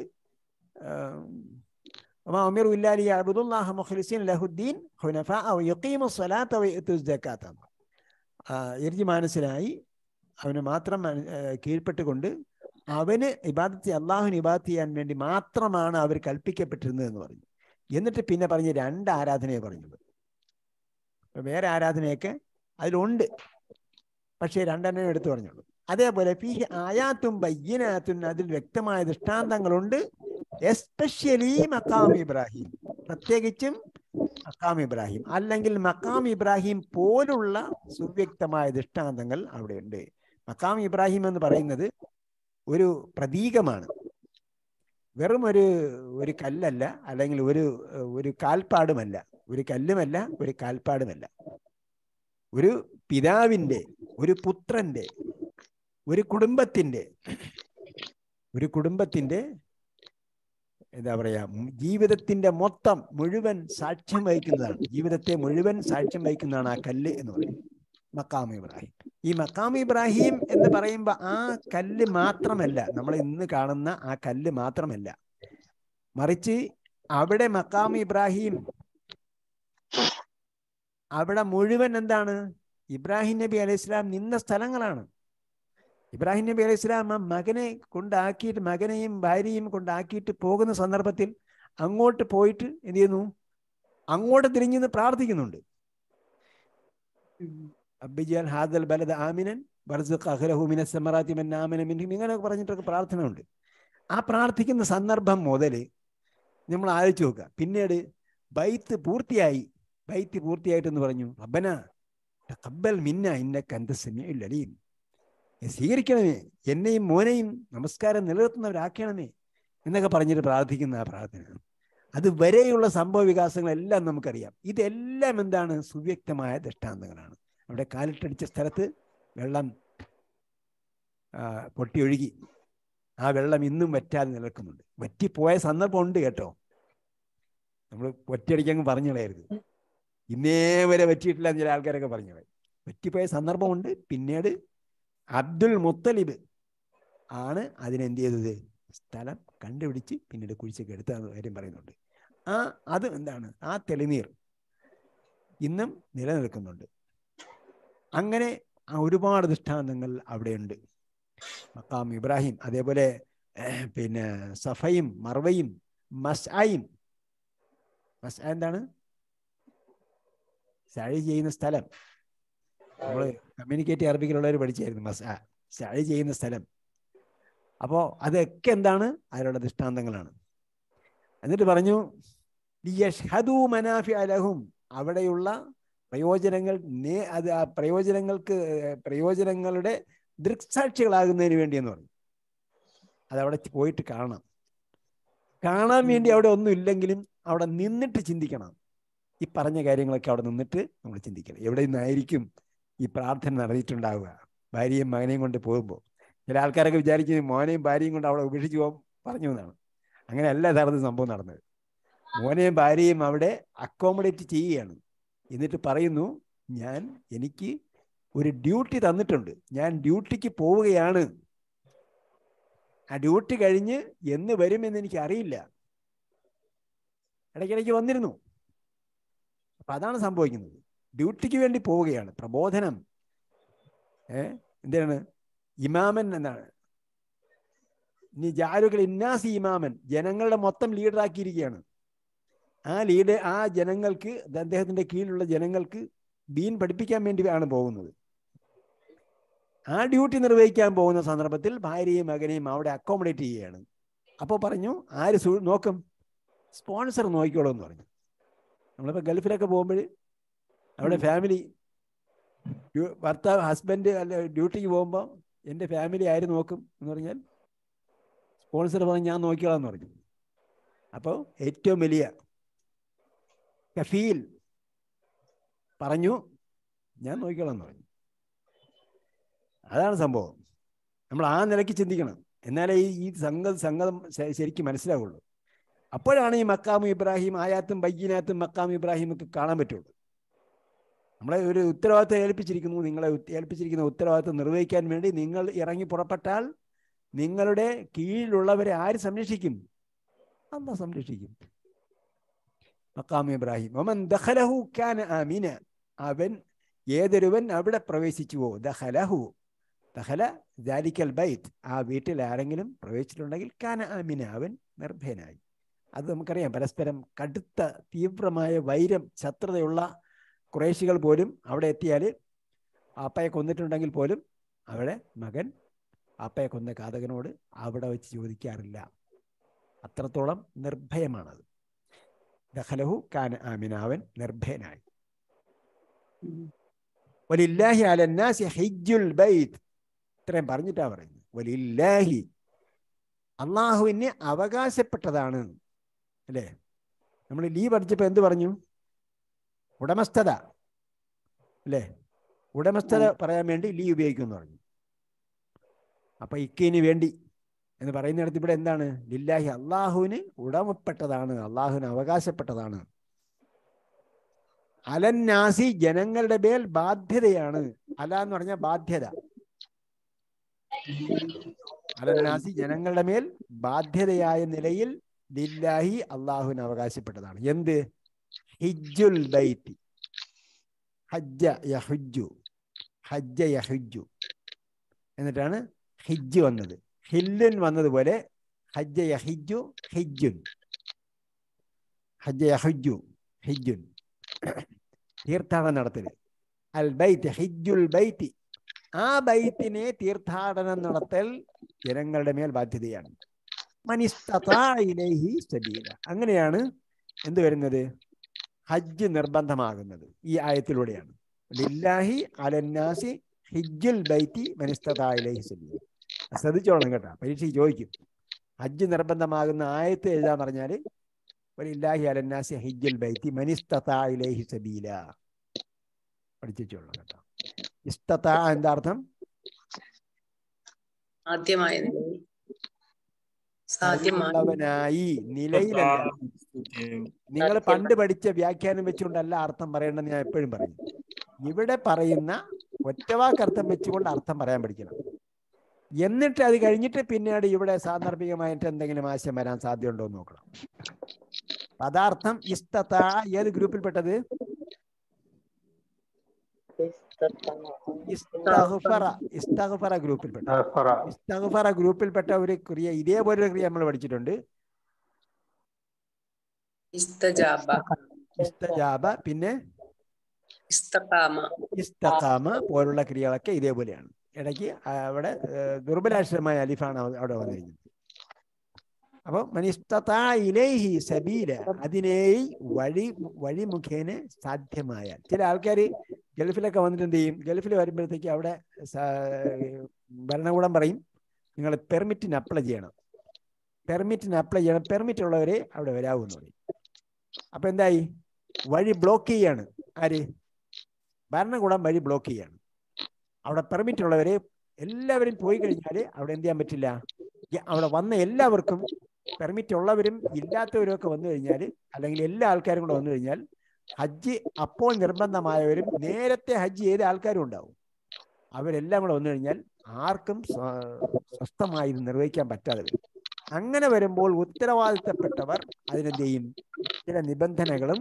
وما أمروا إلا ليعبدوا الله مخلصين له الدين حنفاء ويقيموا الصلاة ويؤتوا الزكاة ഇർജി മാനസിലായി അവന് മാത്രം മന- ഏർ കീഴ്പ്പെട്ടുകൊണ്ട് അവന് ഇബാദത്ത് അള്ളാഹുവിന് ഇബാദത്ത് ചെയ്യാൻ വേണ്ടി മാത്രമാണ് അവർ കൽപ്പിക്കപ്പെട്ടിരുന്നത് എന്ന് പറഞ്ഞു എന്നിട്ട് പിന്നെ പറഞ്ഞ രണ്ട് ആരാധനയെ പറഞ്ഞത് ഇപ്പൊ വേറെ ആരാധനയൊക്കെ അതിലുണ്ട് പക്ഷേ രണ്ടെണ്ണം എടുത്തു പറഞ്ഞുള്ളൂ അതേപോലെ ഫീ ആയാത്തും ബയ്യനാത്തും അതിൽ വ്യക്തമായ ദൃഷ്ടാന്തങ്ങളുണ്ട് എസ്പെഷ്യലി മക്കാം ഇബ്രാഹിം പ്രത്യേകിച്ചും മക്കാം ഇബ്രാഹിം അല്ലെങ്കിൽ മക്കാം ഇബ്രാഹിം പോലുള്ള സുവ്യക്തമായ ദൃഷ്ടാന്തങ്ങൾ അവിടെയുണ്ട് മക്കാം ഇബ്രാഹിം എന്ന് പറയുന്നത് ഒരു പ്രതീകമാണ് വെറും ഒരു ഒരു കല്ലല്ല അല്ലെങ്കിൽ ഒരു ഒരു കാൽപ്പാടുമല്ല ഒരു കല്ലുമല്ല ഒരു കാൽപ്പാടുമല്ല ഒരു പിതാവിൻ്റെ ഒരു പുത്രന്റെ ഒരു കുടുംബത്തിന്റെ ഒരു കുടുംബത്തിന്റെ എന്താ പറയാ ഉം, ജീവിതത്തിന്റെ മൊത്തം മുഴുവൻ സാക്ഷ്യം വഹിക്കുന്നതാണ് ജീവിതത്തെ മുഴുവൻ സാക്ഷ്യം വഹിക്കുന്നതാണ് ആ കല്ല് എന്ന് പറയുന്നത് മക്കാം ഇബ്രാഹിം ഈ മക്കാം ഇബ്രാഹിം എന്ന് പറയുമ്പോൾ ആ കല്ല് മാത്രമല്ല നമ്മൾ ഇന്ന് കാണുന്ന ആ കല്ല് മാത്രമല്ല മറിച്ച് അവിടെ മക്കാം ഇബ്രാഹിം അവിടെ മുഴുവൻ എന്താണ് ഇബ്രാഹിം നബി അലൈഹി സ്വലാം നിന്ന സ്ഥലങ്ങളാണ് ഇബ്രാഹിം നബി അലൈഹി സ്വലാം ആ മകനെ കൊണ്ടാക്കിയിട്ട് മകനെയും ഭാര്യയും കൊണ്ടാക്കിയിട്ട് പോകുന്ന സന്ദർഭത്തിൽ അങ്ങോട്ട് പോയിട്ട് എന്ത് ചെയ്യുന്നു അങ്ങോട്ട് തിരിഞ്ഞു നിന്ന് പ്രാർത്ഥിക്കുന്നുണ്ട് അബ്ബിജാൽ ഹാദൽ ബലദ ആമിനൻ വർസുഖ് അഖ്ലഹു മിന സമറാത്തി മൻ ആമന മിൻഹും ഇങ്ങനെയൊക്കെ പറഞ്ഞിട്ടൊക്കെ പ്രാർത്ഥന ഉണ്ട് ആ പ്രാർത്ഥിക്കുന്ന സന്ദർഭം മുതൽ നമ്മൾ ആലോചിച്ച് നോക്കുക പിന്നീട് ബൈത്ത് പൂർത്തിയായി ബൈത്ത് പൂർത്തിയായിട്ടെന്ന് പറഞ്ഞു റബ്ബന തഖബ്ബൽ മിന്ന ഇന്നക അന്ത സമീഉൽ അലീം നീ സ്വീകരിക്കണമേ എന്നെയും മോനെയും നമസ്കാരം നിലനിർത്തുന്നവരാക്കണമേ എന്നൊക്കെ പറഞ്ഞിട്ട് പ്രാർത്ഥിക്കുന്ന ആ പ്രാർത്ഥന അത് വരെയുള്ള സംഭവ വികാസങ്ങളെല്ലാം നമുക്കറിയാം ഇതെല്ലാം എന്താണ് സുവ്യക്തമായ ദൃഷ്ടാന്തങ്ങളാണ് അവിടെ കാലിട്ടടിച്ച സ്ഥലത്ത് വെള്ളം ആ, പൊട്ടിയൊഴുകി ആ വെള്ളം ഇന്നും വറ്റാതെ നിലനിൽക്കുന്നുണ്ട് വറ്റിപ്പോയ സന്ദർഭം ഉണ്ട് കേട്ടോ നമ്മൾ ഒറ്റയടിക്കങ്ങ് പറഞ്ഞു കളയരുത് ഇന്നേ വരെ പറ്റിയിട്ടില്ല എന്ന് ചില ആൾക്കാരൊക്കെ പറഞ്ഞു കളയും പറ്റിപ്പോയ സന്ദർഭമുണ്ട് പിന്നീട് അബ്ദുൽ മുത്തലിബ് ആണ് അതിനെന്ത് ചെയ്തത് സ്ഥലം കണ്ടുപിടിച്ച് പിന്നീട് കുഴിച്ചൊക്കെ എടുത്ത കാര്യം പറയുന്നുണ്ട് ആ അത് എന്താണ് ആ തെളിനീർ ഇന്നും നിലനിൽക്കുന്നുണ്ട് അങ്ങനെ ആ ഒരുപാട് ദൃഷ്ടാന്തങ്ങൾ അവിടെയുണ്ട് മക്കാം ഇബ്രാഹിം അതേപോലെ ഏഹ്, പിന്നെ സഫയും മർവയും മസ്ആയും മസ് എന്താണ് സഴി ചെയ്യുന്ന സ്ഥലം നമ്മൾ കമ്മ്യൂണിക്കേറ്റ് അറബിക്കിലുള്ളവർ പഠിച്ചായിരുന്നു മസ് സഴി ചെയ്യുന്ന സ്ഥലം അപ്പോൾ അതൊക്കെ എന്താണ് അതിലുള്ള ദൃഷ്ടാന്തങ്ങളാണ് എന്നിട്ട് പറഞ്ഞു ലിയഷ്ഹദൂ മനാഫി അലഹും അവിടെയുള്ള പ്രയോജനങ്ങൾ നേ അത് ആ പ്രയോജനങ്ങൾക്ക് ഏർ പ്രയോജനങ്ങളുടെ ദൃക്സാക്ഷികളാകുന്നതിന് വേണ്ടി എന്ന് പറഞ്ഞു അതവിടെ പോയിട്ട് കാണണം കാണാൻ വേണ്ടി അവിടെ ഒന്നും ഇല്ലെങ്കിലും അവിടെ നിന്നിട്ട് ചിന്തിക്കണം ഈ പറഞ്ഞ കാര്യങ്ങളൊക്കെ അവിടെ നിന്നിട്ട് നമ്മൾ ചിന്തിക്കണം എവിടെ നിന്നായിരിക്കും ഈ പ്രാർത്ഥന നടന്നിട്ടുണ്ടാവുക ഭാര്യയും മകനെയും കൊണ്ട് പോകുമ്പോൾ ചില ആൾക്കാരൊക്കെ വിചാരിക്കുന്നത് മോനെയും ഭാര്യയും കൊണ്ട് അവിടെ ഉപേക്ഷിച്ച് പോകാൻ പറഞ്ഞു എന്നാണ് അങ്ങനെയല്ല യഥാർത്ഥ സംഭവം നടന്നത് മോനെയും ഭാര്യയും അവിടെ അക്കോമഡേറ്റ് ചെയ്യുകയാണ് എന്നിട്ട് പറയുന്നു ഞാൻ എനിക്ക് ഒരു ഡ്യൂട്ടി തന്നിട്ടുണ്ട് ഞാൻ ഡ്യൂട്ടിക്ക് പോവുകയാണ് ആ ഡ്യൂട്ടി കഴിഞ്ഞ് എന്ന് വരുമെന്ന് എനിക്ക് അറിയില്ല ഇടയ്ക്കിടയ്ക്ക് വന്നിരുന്നു അപ്പൊ അതാണ് സംഭവിക്കുന്നത് ഡ്യൂട്ടിക്ക് വേണ്ടി പോവുകയാണ് പ്രബോധനം ഏ എന്താണ് ഇമാമൻ എന്നാണ് ഇനി ജാലുകൾ ഇന്നാസി ഇമാമൻ ജനങ്ങളുടെ മൊത്തം ലീഡറാക്കിയിരിക്കുകയാണ് ആ ലീഡ് ആ ജനങ്ങൾക്ക് ഇത് അദ്ദേഹത്തിന്റെ കീഴിലുള്ള ജനങ്ങൾക്ക് ദീൻ പഠിപ്പിക്കാൻ വേണ്ടി ആണ് പോകുന്നത് ആ ഡ്യൂട്ടി നിർവഹിക്കാൻ പോകുന്ന സന്ദർഭത്തിൽ ഭാര്യയും മകനെയും അവിടെ അക്കോമഡേറ്റ് ചെയ്യുകയാണ് അപ്പോൾ പറഞ്ഞു ആര് സു നോക്കും സ്പോൺസർ നോക്കിക്കോളൂ എന്ന് പറഞ്ഞു നമ്മളിപ്പോൾ ഗൾഫിലൊക്കെ പോകുമ്പോൾ അവിടെ ഫാമിലി ഭർത്താവ് ഹസ്ബൻഡ് അല്ല ഡ്യൂട്ടിക്ക് പോകുമ്പോൾ എൻ്റെ ഫാമിലി ആര് നോക്കും എന്ന് പറഞ്ഞാൽ സ്പോൺസർ പറഞ്ഞ് ഞാൻ നോക്കിക്കോളാം എന്ന് പറഞ്ഞു അപ്പോൾ ഏറ്റവും വലിയ കഫീൽ പറഞ്ഞു ഞാൻ നോക്കിക്കോളാം എന്ന് പറഞ്ഞു അതാണ് സംഭവം നമ്മൾ ആ നിലയ്ക്ക് ചിന്തിക്കണം എന്നാലേ ഈ ഈ സംഗ സംഗതം ശ- ശരിക്കും മനസ്സിലാവുള്ളൂ അപ്പോഴാണ് ഈ മക്കാമു ഇബ്രാഹിം ആയാത്തും ബയ്യനാത്തും മക്കാമു ഇബ്രാഹിം ഒക്കെ കാണാൻ പറ്റുള്ളൂ നമ്മളെ ഒരു ഉത്തരവാദിത്തം ഏൽപ്പിച്ചിരിക്കുന്നു നിങ്ങളെ ഉത്ത- ഏൽപ്പിച്ചിരിക്കുന്ന ഉത്തരവാദിത്തം നിർവഹിക്കാൻ വേണ്ടി നിങ്ങൾ ഇറങ്ങി പുറപ്പെട്ടാൽ നിങ്ങളുടെ കീഴിലുള്ളവരെ ആര് സംരക്ഷിക്കും അല്ല സംരക്ഷിക്കും മക്കാം ഇബ്രാഹിം ഒമൻ ദഖലഹു കാന ആമിന അവൻ ഏതൊരുവൻ അവിടെ പ്രവേശിച്ചുവോ ദഖലഹു ദഖല ദാലിക്കൽ ബൈത്ത് ആ വീട്ടിൽ ആരെങ്കിലും പ്രവേശിച്ചിട്ടുണ്ടെങ്കിൽ കാന ആമിന അവൻ നിർഭയനായി അത് നമുക്കറിയാം പരസ്പരം കടുത്ത തീവ്രമായ വൈരം ശത്രുതയുള്ള കുറേശികൾ പോലും അവിടെ എത്തിയാൽ ആപ്പയെ കൊന്നിട്ടുണ്ടെങ്കിൽ പോലും അവിടെ മകൻ ആപ്പയെ കൊന്ന ഘാതകനോട് അവിടെ വെച്ച് ചോദിക്കാറില്ല അത്രത്തോളം നിർഭയമാണത് ദഖലഹു കാന ആമിന അവൻ നിർഭയനായി വലില്ലാഹി അലന്നാസി ഹിജ്ജുൽ ബൈത്ത് ഇത്രയും പറഞ്ഞിട്ടാ പറയുന്നത് വലില്ലാഹി അള്ളാഹുവിന് അവകാശപ്പെട്ടതാണ് അല്ലേ നമ്മൾ ലീ പഠിച്ചപ്പോൾ എന്ത് പറഞ്ഞു ഉടമസ്ഥത അല്ലേ ഉടമസ്ഥത പറയാൻ വേണ്ടി ലീ ഉപയോഗിക്കുമെന്ന് പറഞ്ഞു അപ്പൊ ഇക്കിന് വേണ്ടി എന്ന് പറയുന്നിടത്ത് ഇവിടെ എന്താണ് ലില്ലാഹി അള്ളാഹുവിന് ഉടമപ്പെട്ടതാണ് അള്ളാഹുവിന് അവകാശപ്പെട്ടതാണ് അലന്നാസി ജനങ്ങളുടെ മേൽ ബാധ്യതയാണ് അല എന്ന് പറഞ്ഞാൽ ബാധ്യത അലന്നാസി ജനങ്ങളുടെ മേൽ ബാധ്യതയായ നിലയിൽ ലില്ലാഹി അള്ളാഹുവിന് അവകാശപ്പെട്ടതാണ് എന്ത് ഹിജ്ജുൽ ബൈത്തി ഹജ്ജ യഹുജു ഹജ്ജ യഹുജു എന്നിട്ടാണ് ഹിജ്ജ് വന്നത് ഹില്ലുൻ വന്നതുപോലെ ഹജ്ജ യഹിജു ഹിജ്ജുൻ ഹജ്ജ യഹുജു ഹിജ്ജുൻ തീർത്ഥാടനം നടത്തല് അൽ ബൈത്ത് ഹിജ്ജുൽ ബൈത്തി ആ ബൈത്തിനെ തീർത്ഥാടനം നടത്തൽ ജനങ്ങളുടെ മേൽ ബാധ്യതയാണ് മനിസ്തതാ ഇലൈഹി സബീല അങ്ങനെയാണ് എന്ത് വരുന്നത് ഹജ്ജ് നിർബന്ധമാകുന്നത് ഈ ആയത്തിലൂടെയാണ് ലില്ലാഹി അലന്നാസി ഹിജ്ജുൽ ബൈത്തി മനിസ്തതാ ഇലൈഹി സബീല ശ്രദ്ധിച്ചോളണം കേട്ടോ പരീക്ഷയ്ക്ക് ചോദിക്കും ഹജ്ജ് നിർബന്ധമാകുന്ന ആയത്ത് എഴുതാൻ പറഞ്ഞാൽ വലില്ലാഹി അലന്നാസി ഹിജ്ജുൽ ബൈത്തി മനിസ്തതാ ഇലൈഹി സബീല പഠിച്ചോളണം കേട്ടോ ഇസ്തതാ എന്താ അർത്ഥം സാധ്യമായ നിലയിൽ സാധ്യമായ കഴിവുള്ളവനായി നിലയിലല്ല നിങ്ങൾ പണ്ട് പഠിച്ച വ്യാഖ്യാനം വെച്ചുകൊണ്ടല്ല അർത്ഥം പറയേണ്ടെന്ന് ഞാൻ എപ്പോഴും പറയും ഇവിടെ പറയുന്ന ഒറ്റവാക്കർത്ഥം വെച്ചുകൊണ്ട് അർത്ഥം പറയാൻ പഠിക്കണം എന്നിട്ട് അത് കഴിഞ്ഞിട്ട് പിന്നീട് ഇവിടെ സാന്ദർഭികമായിട്ട് എന്തെങ്കിലും ആശയം വരാൻ സാധ്യതയുണ്ടോ എന്ന് നോക്കണം പദാർത്ഥം ഇസ്തത ഏത് ഗ്രൂപ്പിൽപ്പെട്ടത് ഇസ്തഗ്ഫറ ഇസ്തഗ്ഫറ ഗ്രൂപ്പിൽപ്പെട്ട ഇസ്തഗ്ഫറ. ഇസ്തഗ്ഫറ ഗ്രൂപ്പിൽപ്പെട്ട ഒരു ക്രിയ ഇതേപോലെ ഒരു ക്രിയ നമ്മൾ പഠിച്ചിട്ടുണ്ട് ഇസ്തജാബ ഇസ്തജാബ പിന്നെ ഇസ്തഖാമ ഇസ്തഖാമ പോലുള്ള ക്രിയകളൊക്കെ ഇതേപോലെയാണ് ഇടയ്ക്ക് അവിടെ ഏഹ്, ദുർബലാക്ഷരമായ അലിഫാണ് അവ- അവിടെ വന്നിരിക്കുന്നത് അപ്പൊ മനിസ്തതാ ഇലൈഹി സബീല അതിനെ വഴി വഴി മുഖേന സാധ്യമായ ചില ആൾക്കാർ ഗൾഫിലൊക്കെ വന്നിട്ട് എന്ത് ചെയ്യും ഗൾഫിൽ വരുമ്പോഴത്തേക്ക് അവിടെ സ- ഭരണകൂടം പറയും നിങ്ങൾ പെർമിറ്റിന് അപ്ലൈ ചെയ്യണം പെർമിറ്റിന് അപ്ലൈ ചെയ്യണം പെർമിറ്റ് ഉള്ളവരെ അവിടെ വരാവൂ എന്ന് പറയും അപ്പൊ എന്തായി വഴി ബ്ലോക്ക് ചെയ്യാണ് ആര് ഭരണകൂടം വഴി ബ്ലോക്ക് ചെയ്യാണ് അവിടെ പെർമിറ്റ് ഉള്ളവരെ എല്ലാവരും പോയി കഴിഞ്ഞാൽ അവിടെ എന്ത് ചെയ്യാൻ പറ്റില്ല ഈ- അവിടെ വന്ന എല്ലാവർക്കും പെർമിറ്റ് ഉള്ളവരും ഇല്ലാത്തവരും ഒക്കെ വന്നു കഴിഞ്ഞാൽ അല്ലെങ്കിൽ എല്ലാ ആൾക്കാരും കൂടെ വന്നു കഴിഞ്ഞാൽ ഹജ്ജ് അപ്പോൾ നിർബന്ധമായവരും നേരത്തെ ഹജ്ജ് ചെയ്ത ആൾക്കാരും ഉണ്ടാവും അവരെല്ലാം കൂടെ വന്നു കഴിഞ്ഞാൽ ആർക്കും സ്വ- സ്വസ്ഥമായി ഇത് നിർവഹിക്കാൻ പറ്റാതെ വരും അങ്ങനെ വരുമ്പോൾ ഉത്തരവാദിത്തപ്പെട്ടവർ അതിനെന്ത് ചെയ്യും ചില നിബന്ധനകളും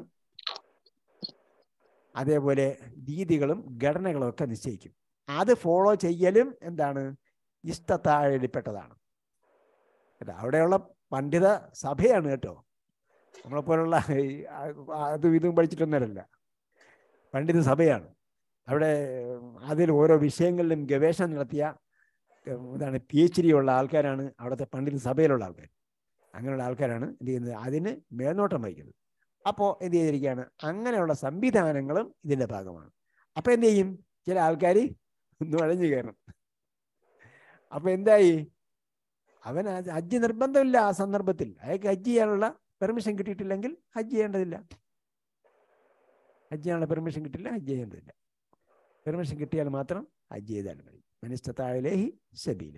അതേപോലെ രീതികളും ഘടനകളും ഒക്കെ നിശ്ചയിക്കും അത് ഫോളോ ചെയ്യലും എന്താണ് ഇഷ്ടത്താഴയിൽപ്പെട്ടതാണ് കേട്ടോ അവിടെയുള്ള പണ്ഡിത സഭയാണ് കേട്ടോ നമ്മളെപ്പോലുള്ള ഈ ആ- അതും ഇതും പഠിച്ചിട്ടൊന്നുമല്ല പണ്ഡിത സഭയാണ് അവിടെ അതിൽ ഓരോ വിഷയങ്ങളിലും ഗവേഷണം നടത്തിയ ഉം, ഇതാണ് പി എച്ച് ഡി ഉള്ള ആൾക്കാരാണ് അവിടുത്തെ പണ്ഡിത സഭയിലുള്ള ആൾക്കാർ അങ്ങനെയുള്ള ആൾക്കാരാണ് എന്ത് ചെയ്യുന്നത് അതിന് മേൽനോട്ടം വഹിക്കുന്നത് അപ്പോൾ എന്ത് ചെയ്തിരിക്കുകയാണ് അങ്ങനെയുള്ള സംവിധാനങ്ങളും ഇതിൻ്റെ ഭാഗമാണ് അപ്പോൾ എന്ത് ചെയ്യും ചില ആൾക്കാർ നുഴഞ്ഞു കയറും അപ്പോൾ എന്തായി അവൻ അത് ഹജ്ജ് നിർബന്ധമില്ല ആ സന്ദർഭത്തിൽ അയാൾക്ക് ഹജ്ജ് ചെയ്യാനുള്ള പെർമിഷൻ കിട്ടിയിട്ടില്ലെങ്കിൽ ഹജ്ജ് ചെയ്യേണ്ടതില്ല ഹജ്ജ് ചെയ്യാനുള്ള പെർമിഷൻ കിട്ടില്ല ഹജ്ജ് ചെയ്യേണ്ടതില്ല പെർമിഷൻ കിട്ടിയാൽ മാത്രം ഹജ്ജ് ചെയ്താൽ മതി മനിഷ്ടത്താഴിലേഹി സബീല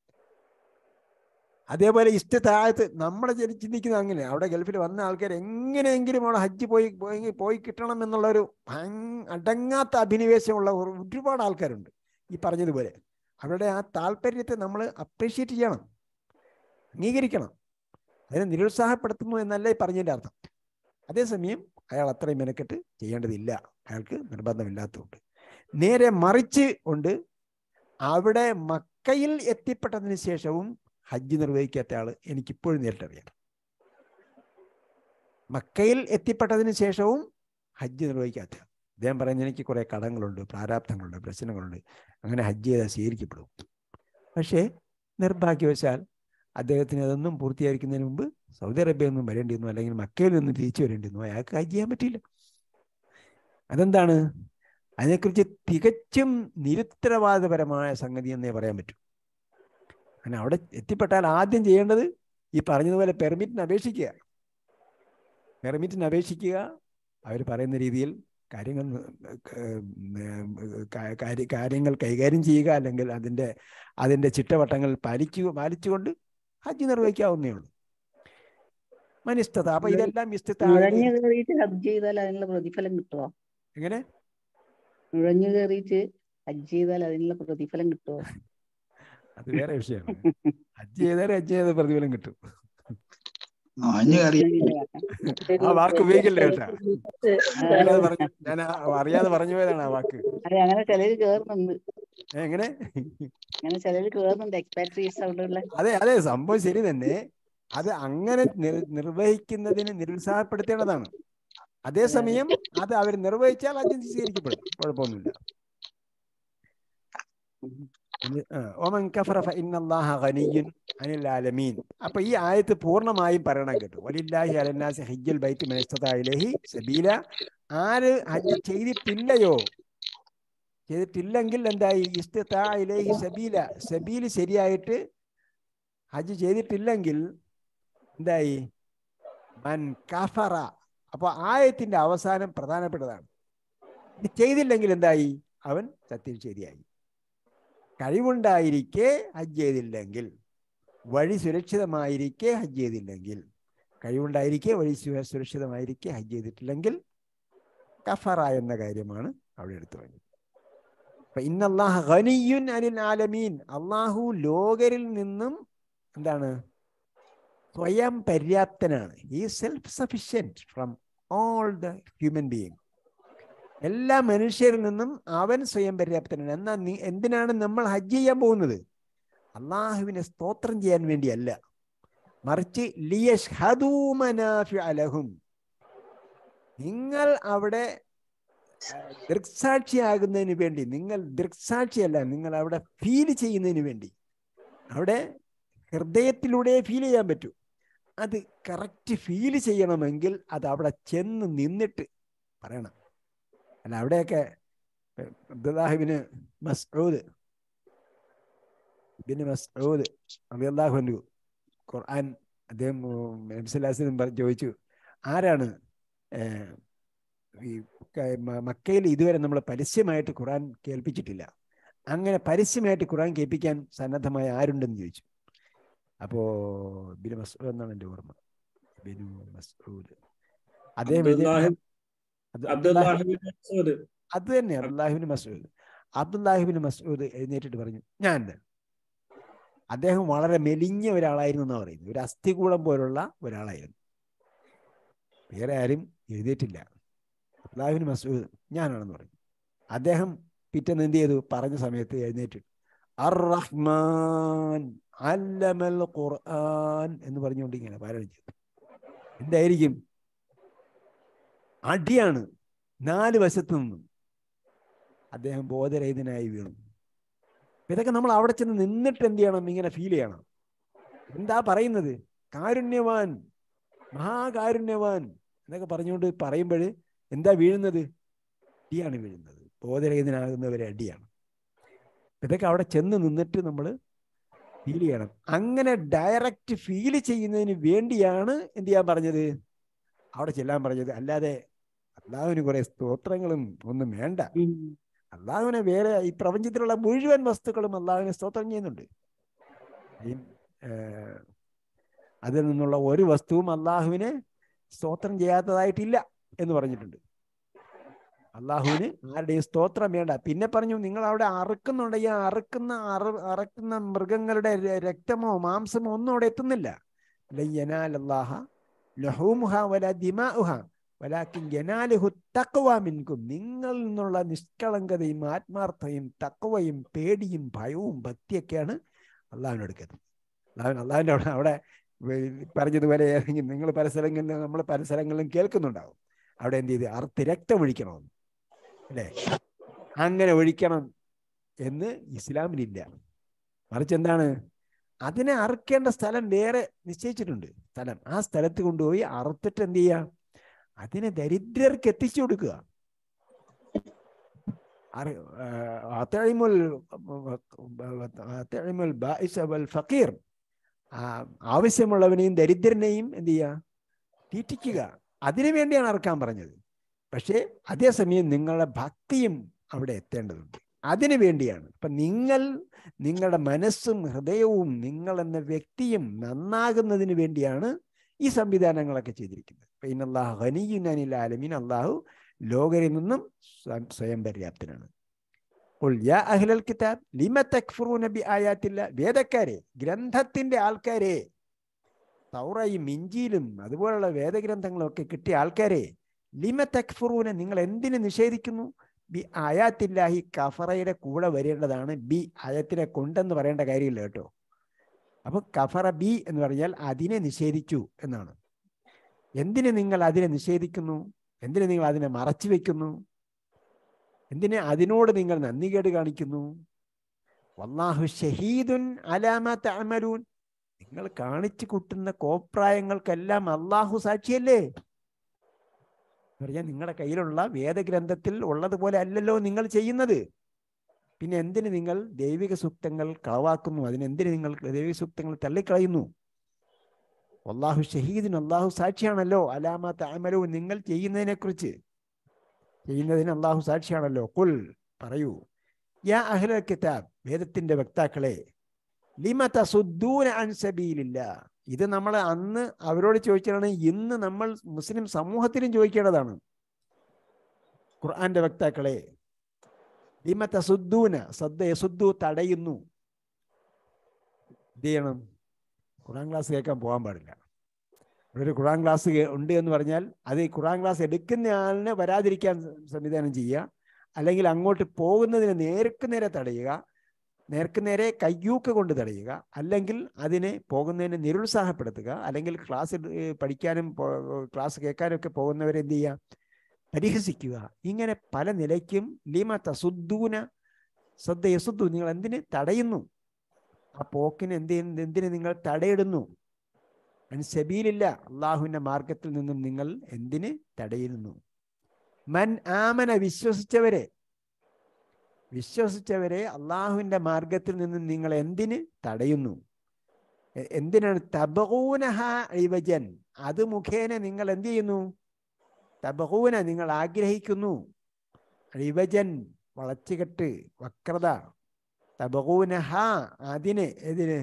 അതേപോലെ ഇഷ്ടത്താഴത്ത് നമ്മുടെ ചില ചിന്തിക്കുന്നത് അങ്ങനെ അവിടെ ഗൾഫിൽ വന്ന ആൾക്കാർ എങ്ങനെയെങ്കിലും അവിടെ ഹജ്ജ് പോയി പോയി പോയി കിട്ടണം എന്നുള്ളൊരു ഭങ്- അടങ്ങാത്ത അഭിനിവേശമുള്ള ഒരു- ഒരുപാട് ആൾക്കാരുണ്ട് ഈ പറഞ്ഞതുപോലെ അവരുടെ ആ താല്പര്യത്തെ നമ്മൾ അപ്രീഷിയേറ്റ് ചെയ്യണം അംഗീകരിക്കണം അതിനെ നിരുത്സാഹപ്പെടുത്തുന്നു എന്നല്ല ഈ പറഞ്ഞതിൻ്റെ അർത്ഥം അതേസമയം അയാൾ അത്രയും മെനക്കെട്ട് ചെയ്യേണ്ടതില്ല അയാൾക്ക് നിർബന്ധമില്ലാത്തതുകൊണ്ട് നേരെ മറിച്ച് കൊണ്ട് അവിടെ മക്കയിൽ എത്തിപ്പെട്ടതിന് ശേഷവും ഹജ്ജ് നിർവഹിക്കാത്ത ആൾ എനിക്കിപ്പോഴും നേരിട്ടറിയാം മക്കയിൽ എത്തിപ്പെട്ടതിന് ശേഷവും ഹജ്ജ് നിർവഹിക്കാത്ത ആൾ. അദ്ദേഹം പറയുന്നത് എനിക്ക് കുറേ കടങ്ങളുണ്ട് പ്രാരാബ്ധങ്ങളുണ്ട് പ്രശ്നങ്ങളുണ്ട് അങ്ങനെ ഹജ്ജ് ചെയ്താൽ സ്വീകരിക്കപ്പെടും പക്ഷേ നിർഭാഗ്യവശാൽ അദ്ദേഹത്തിന് അതൊന്നും പൂർത്തീകരിക്കുന്നതിന് മുമ്പ് സൗദി അറേബ്യയിൽ നിന്നും വരേണ്ടി വന്നു അല്ലെങ്കിൽ മക്കയിൽ നിന്ന് തിരിച്ചു വരേണ്ടി വന്നു അയാൾക്ക് ഹജ്ജ് ചെയ്യാൻ പറ്റിയില്ല അതെന്താണ് അതിനെക്കുറിച്ച് തികച്ചും നിരുത്തരവാദപരമായ സംഗതി എന്നേ പറയാൻ പറ്റൂ അങ്ങനെ അവിടെ എത്തിപ്പെട്ടാൽ ആദ്യം ചെയ്യേണ്ടത് ഈ പറഞ്ഞതുപോലെ പെർമിറ്റിന് അപേക്ഷിക്കുക പെർമിറ്റിന് അപേക്ഷിക്കുക അവർ പറയുന്ന രീതിയിൽ കാര്യങ്ങൾ ക- കാര്യ- കാര്യങ്ങൾ കൈകാര്യം ചെയ്യുക അല്ലെങ്കിൽ അതിൻ്റെ അതിൻ്റെ ചിട്ടവട്ടങ്ങൾ പാലിക്കുക പാലിച്ചുകൊണ്ട് ഹജ്ജ് നിർവഹിക്കാവുന്നേ ഉള്ളൂ മനിസ്തത അപ്പൊ ഇതെല്ലാം ഇസ്തിത്താ നുഴഞ്ഞു കയറിയിട്ട് ഹജ്ജ് ചെയ്താൽ അതിനുള്ള പ്രതിഫലം കിട്ടുമോ എങ്ങനെ നുഴഞ്ഞു കയറിയിട്ട് ഹജ്ജ് ചെയ്താൽ അതിനുള്ള പ്രതിഫലം കിട്ടുമോ അത് വേറെ വിഷയമാണ് ഹജ്ജ് ചെയ്താൽ ഹജ്ജ് ചെയ്ത പ്രതിഫലം കിട്ടും ആഞ്ഞു കയറി ആ വാക്ക് ഉപയോഗിക്കല്ലേ കേട്ടാ അറിയാതെ പറഞ്ഞു ഞാൻ ആ അറിയാതെ പറഞ്ഞു പോയതാണ് ആ വാക്ക് അതെ അങ്ങനെ ചിലര് കേറുന്നുണ്ട് ഏ, എങ്ങനെ അങ്ങനെ ചിലര് കേറുന്നുണ്ട് എക്സ്പാട്രിയേറ്റ്സ് അവിടെയുള്ള അതെ അതെ സംഭവം ശരി തന്നെ അത് അങ്ങനെ നിർ- നിർവഹിക്കുന്നതിന് നിരുത്സാഹപ്പെടുത്തേണ്ടതാണ് അതേസമയം അത് അവർ നിർവഹിച്ചാൽ അത് സ്വീകരിക്കപ്പെടും കുഴപ്പമൊന്നുമില്ല ഇത്, ആ, ഒമൻ കഫറ ഫഇന്നല്ലാഹ ഗനിയ്യുൻ അനിൽ ആലമീൻ അപ്പൊ ഈ ആയത്ത് പൂർണ്ണമായും പറയണം കേട്ടോ വലില്ലാഹി അലന്നാസി ഹജ്ജുൽ ബൈത്ത് മൻ ഇസ്തതാ ഇലൈഹി സബീല ആര് ഹജ്ജ് ചെയ്തിട്ടില്ലയോ ചെയ്തിട്ടില്ലെങ്കിൽ എന്തായി ഇസ്തിതാ ഇലൈഹി സബീല സബീല് ശരിയായിട്ട് ഹജ്ജ് ചെയ്തിട്ടില്ലെങ്കിൽ എന്തായി മൻ കഫറ അപ്പൊ ആയത്തിന്റെ അവസാനം പ്രധാനപ്പെട്ടതാണ് ഇത് ചെയ്തില്ലെങ്കിൽ എന്തായി അവൻ സത്യം ശരിയായി കഴിവുണ്ടായിരിക്കെ ഹജ്ജ് ചെയ്തില്ലെങ്കിൽ വഴി സുരക്ഷിതമായിരിക്കെ ഹജ്ജ് ചെയ്തില്ലെങ്കിൽ കഴിവുണ്ടായിരിക്കെ വഴി സു- സുരക്ഷിതമായിരിക്കെ ഹജ്ജ് ചെയ്തിട്ടില്ലെങ്കിൽ കഫറ എന്ന കാര്യമാണ് അവിടെ എടുത്തു പറഞ്ഞത് അപ്പൊ ഇന്നല്ലാഹ ഖനിയ്യുൻ അനിൽ ആലമീൻ അള്ളാഹു ലോകരിൽ നിന്നും എന്താണ് സ്വയം പര്യാപ്തനാണ് ഈ self sufficient from all the human being എല്ലാ മനുഷ്യരിൽ നിന്നും അവൻ സ്വയം പര്യാപ്തനാണ് എന്നാൽ നീ എന്തിനാണ് നമ്മൾ ഹജ്ജ് ചെയ്യാൻ പോകുന്നത് അള്ളാഹുവിനെ സ്തോത്രം ചെയ്യാൻ വേണ്ടിയല്ല മറിച്ച് ലിയഷ്ഹദൂ മനാഫിഅ ലഹും നിങ്ങൾ അവിടെ അഹ്, ദൃക്സാക്ഷിയാകുന്നതിന് വേണ്ടി നിങ്ങൾ ദൃക്സാക്ഷിയല്ല നിങ്ങൾ അവിടെ ഫീൽ ചെയ്യുന്നതിന് വേണ്ടി അവിടെ ഹൃദയത്തിലൂടെ ഫീൽ ചെയ്യാൻ പറ്റൂ അത് കറക്റ്റ് ഫീൽ ചെയ്യണമെങ്കിൽ അത് അവിടെ ചെന്ന് നിന്നിട്ട് പറയണം അല്ല അവിടെയൊക്കെ ഏഹ്, അബ്ദുല്ലാഹിബിന് മസ്ഊദ് ഇബിന് മസ്ഊദ് റളിയല്ലാഹു അൻഹു ഖുർആൻ അദ്ദേഹം നബ്സലാസിനും ചോദിച്ചു ആരാണ് ഏഹ്, ഈ ക- മ- മക്കയിൽ ഇതുവരെ നമ്മൾ പരസ്യമായിട്ട് ഖുർആൻ കേൾപ്പിച്ചിട്ടില്ല അങ്ങനെ പരസ്യമായിട്ട് ഖുർആൻ കേൾപ്പിക്കാൻ സന്നദ്ധമായ ആരുണ്ടെന്ന് ചോദിച്ചു അപ്പോ ബിനു മസ്ഊദ് എന്നാണ് എൻ്റെ ഓർമ്മ ബിനു മസ്ഊദ് അദ്ദേഹം അബ്ദുല്ലാഹി എഴുതിയ- അത് അബ്ദുല്ലാഹി അബ്ദുല്ലാഹി ബിൻ മസ്ഊദ് അത് തന്നെ അബ്ദുല്ലാഹിബിന് മസൂദ് അബ്ദുല്ലാഹിബിന് മസൂദ് എഴുന്നേറ്റിട്ട് പറഞ്ഞു ഞാൻ അദ്ദേഹം വളരെ മെലിഞ്ഞ ഒരാളായിരുന്നു എന്നാണ് പറയുന്നത് ഒരു അസ്ഥികൂടം പോലുള്ള ഒരാളായിരുന്നു വേറെ ആരും എഴുന്നേറ്റില്ല അബ്ദുല്ലാഹിബിന് മസൂദ് ഞാനാണെന്ന് പറഞ്ഞു അദ്ദേഹം പിറ്റേന്ന് എന്ത് ചെയ്തു പറഞ്ഞ സമയത്ത് എഴുന്നേറ്റ് അർ റഹ്മാൻ അല്ലമൽ ഖുർആൻ എന്ന് പറഞ്ഞുകൊണ്ട് ഇങ്ങനെ പാരായണം ചെയ്തു എന്തായിരിക്കും അടിയാണ് നാല് വശത്തു നിന്നും അദ്ദേഹം ബോധരഹിതനായി വീണു ഇതൊക്കെ നമ്മൾ അവിടെ ചെന്ന് നിന്നിട്ട് എന്ത് ചെയ്യണം ഇങ്ങനെ ഫീൽ ചെയ്യണം എന്താ പറയുന്നത് കാരുണ്യവാൻ മഹാകാരുണ്യവാൻ എന്നൊക്കെ പറഞ്ഞുകൊണ്ട് പറയുമ്പോൾ എന്താ വീഴുന്നത് അടിയാണ് വീഴുന്നത് ബോധരഹിതനാകുന്നവരെ അടിയാണ് ഇതൊക്കെ അവിടെ ചെന്ന് നിന്നിട്ട് നമ്മൾ ഫീൽ ചെയ്യണം അങ്ങനെ ഡയറക്റ്റ് ഫീൽ ചെയ്യുന്നതിന് വേണ്ടിയാണ് എന്ത് ചെയ്യാൻ പറഞ്ഞത് അവിടെ ചെല്ലാൻ പറഞ്ഞത് അല്ലാതെ അള്ളാഹുവിന് കുറെ സ്തോത്രങ്ങളും ഒന്നും വേണ്ട അള്ളാഹുവിനെ വേറെ ഈ പ്രപഞ്ചത്തിലുള്ള മുഴുവൻ വസ്തുക്കളും അള്ളാഹുവിനെ സ്തോത്രം ചെയ്യുന്നുണ്ട് ഈ ഏർ, അതിൽ നിന്നുള്ള ഒരു വസ്തുവും അള്ളാഹുവിനെ സ്തോത്രം ചെയ്യാത്തതായിട്ടില്ല എന്ന് പറഞ്ഞിട്ടുണ്ട് അള്ളാഹുവിന് ആരുടെയും സ്തോത്രം വേണ്ട പിന്നെ പറഞ്ഞു നിങ്ങൾ അവിടെ അറുക്കുന്നുണ്ടെങ്കിൽ ആ അറുക്കുന്ന അറു അറക്കുന്ന മൃഗങ്ങളുടെ ര- രക്തമോ മാംസമോ ഒന്നും അവിടെ എത്തുന്നില്ല ലയ്യനാൽ അള്ളാഹ ലഹൂമുഹ വല ദിമാഉഹ വലാക്കിൻ യനാലുഹു തക്വ മിൻകും നിങ്ങളിൽ നിന്നുള്ള നിഷ്കളങ്കതയും ആത്മാർത്ഥയും തക്വയും പേടിയും ഭയവും ഭക്തിയൊക്കെയാണ് അള്ളാഹുവിന് എടുക്കുന്നത് അള്ളാഹുവിന് അള്ളാഹുവിൻ്റെ അവിടെ അവിടെ വേ- പറഞ്ഞതുപോലെ ഏതെങ്കിലും നിങ്ങൾ പല സ്ഥലങ്ങളിലും നമ്മൾ പല സ്ഥലങ്ങളിലും കേൾക്കുന്നുണ്ടാവും അവിടെ എന്ത് ചെയ്ത് അറുത്ത് രക്തം ഒഴിക്കണമെന്ന് അല്ലേ അങ്ങനെ ഒഴിക്കണം എന്ന് ഇസ്ലാമിലില്ല മറിച്ച് എന്താണ് അതിനെ അറുക്കേണ്ട സ്ഥലം വേറെ നിശ്ചയിച്ചിട്ടുണ്ട് സ്ഥലം ആ സ്ഥലത്ത് കൊണ്ടുപോയി അറുത്തിട്ട് എന്ത് ചെയ്യുക അതിനെ ദരിദ്രർക്ക് എത്തിച്ചു കൊടുക്കുക അറി- ആ, അത്അഇമുൽ അത്അഇമുൽ ബാഇസ വൽ ഫഖീർ ആ, ആവശ്യമുള്ളവനെയും ദരിദ്രനെയും എന്ത് ചെയ്യുക തീറ്റിക്കുക അതിനു വേണ്ടിയാണ് അറക്കാൻ പറഞ്ഞത് പക്ഷേ അതേസമയം നിങ്ങളുടെ ഭക്തിയും അവിടെ എത്തേണ്ടതുണ്ട് അതിനു വേണ്ടിയാണ് അപ്പൊ നിങ്ങൾ നിങ്ങളുടെ മനസ്സും ഹൃദയവും നിങ്ങൾ എന്ന വ്യക്തിയും നന്നാകുന്നതിന് വേണ്ടിയാണ് ഈ സംവിധാനങ്ങളൊക്കെ ചെയ്തിരിക്കുന്നത് പിന്നെ അള്ളാഹു ഹനിയുനിൽ ആലമീൻ അള്ളാഹു ലോകരിൽ നിന്നും സ്വ- സ്വയം പര്യാപ്തനാണ് ഖുൽ യാ അഹ്ലൽ കിതാബ് ലിമ തക്ഫുറൂന ബി ആയാത്തില്ല വേദക്കാരെ ഗ്രന്ഥത്തിന്റെ ആൾക്കാരെ തൗറയും ഇഞ്ചിയിലും അതുപോലുള്ള വേദഗ്രന്ഥങ്ങളും ഒക്കെ കിട്ടിയ ആൾക്കാരെ ലിമ തക്ഫുറൂന നിങ്ങൾ എന്തിന് നിഷേധിക്കുന്നു ബി ആയാത്തില്ലാഹി കഫറയുടെ കൂടെ വരേണ്ടതാണ് ബി ആയത്തിനെ കൊണ്ടെന്ന് പറയേണ്ട കാര്യമില്ല കേട്ടോ അപ്പൊ കഫറ ബി എന്ന് പറഞ്ഞാൽ അതിനെ നിഷേധിച്ചു എന്നാണ് എന്തിന് നിങ്ങൾ അതിനെ നിഷേധിക്കുന്നു എന്തിന് നിങ്ങൾ അതിനെ മറച്ചു വെക്കുന്നു എന്തിന് അതിനോട് നിങ്ങൾ നന്ദികേട് കാണിക്കുന്നു വല്ലാഹു ഷഹീദുൻ അലാമ തഅമലൂൻ നിങ്ങൾ കാണിച്ചു കൂട്ടുന്ന കോപ്രായങ്ങൾക്കെല്ലാം അള്ളാഹു സാക്ഷിയല്ലേ എന്ന് പറഞ്ഞാൽ നിങ്ങളുടെ കയ്യിലുള്ള വേദഗ്രന്ഥത്തിൽ ഉള്ളതുപോലെ അല്ലല്ലോ നിങ്ങൾ ചെയ്യുന്നത് പിന്നെ എന്തിന് നിങ്ങൾ ദൈവിക സൂക്തങ്ങൾ കളവാക്കുന്നു അതിനെന്തിന് നിങ്ങൾ ദൈവിക സൂക്തങ്ങൾ തള്ളിക്കളയുന്നു അള്ളാഹു ഷഹീദിന് അള്ളാഹു സാക്ഷിയാണല്ലോ അലാമ താമലു നിങ്ങൾ ചെയ്യുന്നതിനെ കുറിച്ച് ചെയ്യുന്നതിന് അള്ളാഹു സാക്ഷിയാണല്ലോ കുൽ പറയൂ യാ അഹ്ല കിതാബ് വേദത്തിന്റെ വക്താക്കളെ ലിമ തസുദ്ദൂന അൻ സബീലില്ല ഇത് നമ്മൾ അന്ന് അവരോട് ചോദിച്ചതാണ് ഇന്ന് നമ്മൾ മുസ്ലിം സമൂഹത്തിലും ചോദിക്കേണ്ടതാണ് ഖുർആന്റെ വക്താക്കളെ ലിമ തസുദ്ദൂന സദ്ദ യസുദ്ദു തടയുന്നു എന്ത് ചെയ്യണം ഖുർആൻ ക്ലാസ് കേൾക്കാൻ പോകാൻ പാടില്ല ഒരു ഖുറാൻ ക്ലാസ് കേ- ഉണ്ട് എന്ന് പറഞ്ഞാൽ അത് ഈ ഖുറാൻ ക്ലാസ് എടുക്കുന്ന ആളിനെ വരാതിരിക്കാൻ സ- സംവിധാനം ചെയ്യുക അല്ലെങ്കിൽ അങ്ങോട്ട് പോകുന്നതിന് നേർക്ക് നേരെ തടയുക നേർക്ക് നേരെ കയ്യൂക്ക് കൊണ്ട് തടയുക അല്ലെങ്കിൽ അതിനെ പോകുന്നതിന് നിരുത്സാഹപ്പെടുത്തുക അല്ലെങ്കിൽ ക്ലാസ് എടു- ഏ, പഠിക്കാനും പോ- ക്ലാസ് കേൾക്കാനും ഒക്കെ പോകുന്നവരെ എന്ത് ചെയ്യുക പരിഹസിക്കുക ഇങ്ങനെ പല നിലയ്ക്കും ലീമ തസുദ്ദൂന ശ്രദ്ധ യസുദ്ദു നിങ്ങൾ എന്തിന് തടയുന്നു ആ പോക്കിന് എന്ത് ചെയ്യുന്നു? എന്തിന് നിങ്ങൾ തടയിടുന്നു സബീലില്ല അള്ളാഹുവിന്റെ മാർഗത്തിൽ നിന്നും നിങ്ങൾ എന്തിന് തടയുന്നു മൻ ആമന വിശ്വസിച്ചവരെ വിശ്വസിച്ചവരെ അള്ളാഹുവിന്റെ മാർഗത്തിൽ നിന്നും നിങ്ങൾ എന്തിന് തടയുന്നു എ- എന്തിനാണ് തബൂനഹ ഇവജൻ അത് മുഖേന നിങ്ങൾ എന്ത് ചെയ്യുന്നു തബൂന നിങ്ങൾ ആഗ്രഹിക്കുന്നു ഇവജൻ വളച്ചുകെട്ട് വക്രത തബൂനഹ അതിന് എതിന്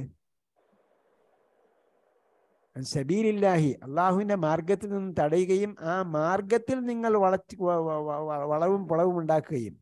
സബീലില്ലാഹി അള്ളാഹുവിന്റെ മാർഗത്തിൽ നിന്ന് തടയുകയും ആ മാർഗത്തിൽ നിങ്ങൾ വളച്ച് വ- വ- വ- വ- വളവും പുളവും ഉണ്ടാക്കുകയും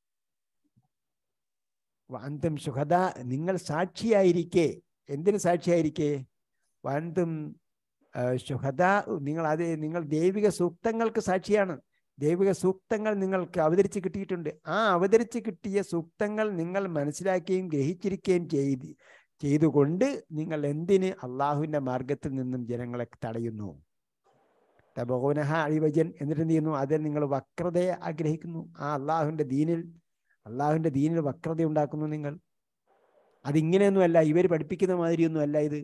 വാന്തം സുഹദ നിങ്ങൾ സാക്ഷിയായിരിക്കെ എന്തിന് സാക്ഷിയായിരിക്കെ വാന്തം സുഹദ നിങ്ങൾ അത് നിങ്ങൾ ദൈവിക സൂക്തങ്ങൾക്ക് സാക്ഷിയാണ് ദൈവിക സൂക്തങ്ങൾ നിങ്ങൾക്ക് അവതരിച്ച് കിട്ടിയിട്ടുണ്ട് ആ അവതരിച്ച് കിട്ടിയ സൂക്തങ്ങൾ നിങ്ങൾ മനസ്സിലാക്കുകയും ഗ്രഹിച്ചിരിക്കുകയും ചെയ്ത് ചെയ്തുകൊണ്ട് നിങ്ങൾ എന്തിന് അള്ളാഹുവിന്റെ മാർഗത്തിൽ നിന്നും ജനങ്ങളെ തടയുന്നു തബോനഹ അഴിവജൻ എന്നിട്ട് എന്ത് ചെയ്യുന്നു അതിൽ നിങ്ങൾ വക്രതയെ ആഗ്രഹിക്കുന്നു ആ അള്ളാഹുവിന്റെ ദീനിൽ അള്ളാഹുവിന്റെ ദീനിൽ വക്രത ഉണ്ടാക്കുന്നു നിങ്ങൾ അതിങ്ങനെയൊന്നുമല്ല ഇവർ പഠിപ്പിക്കുന്ന മാതിരിയൊന്നും അല്ല ഇത്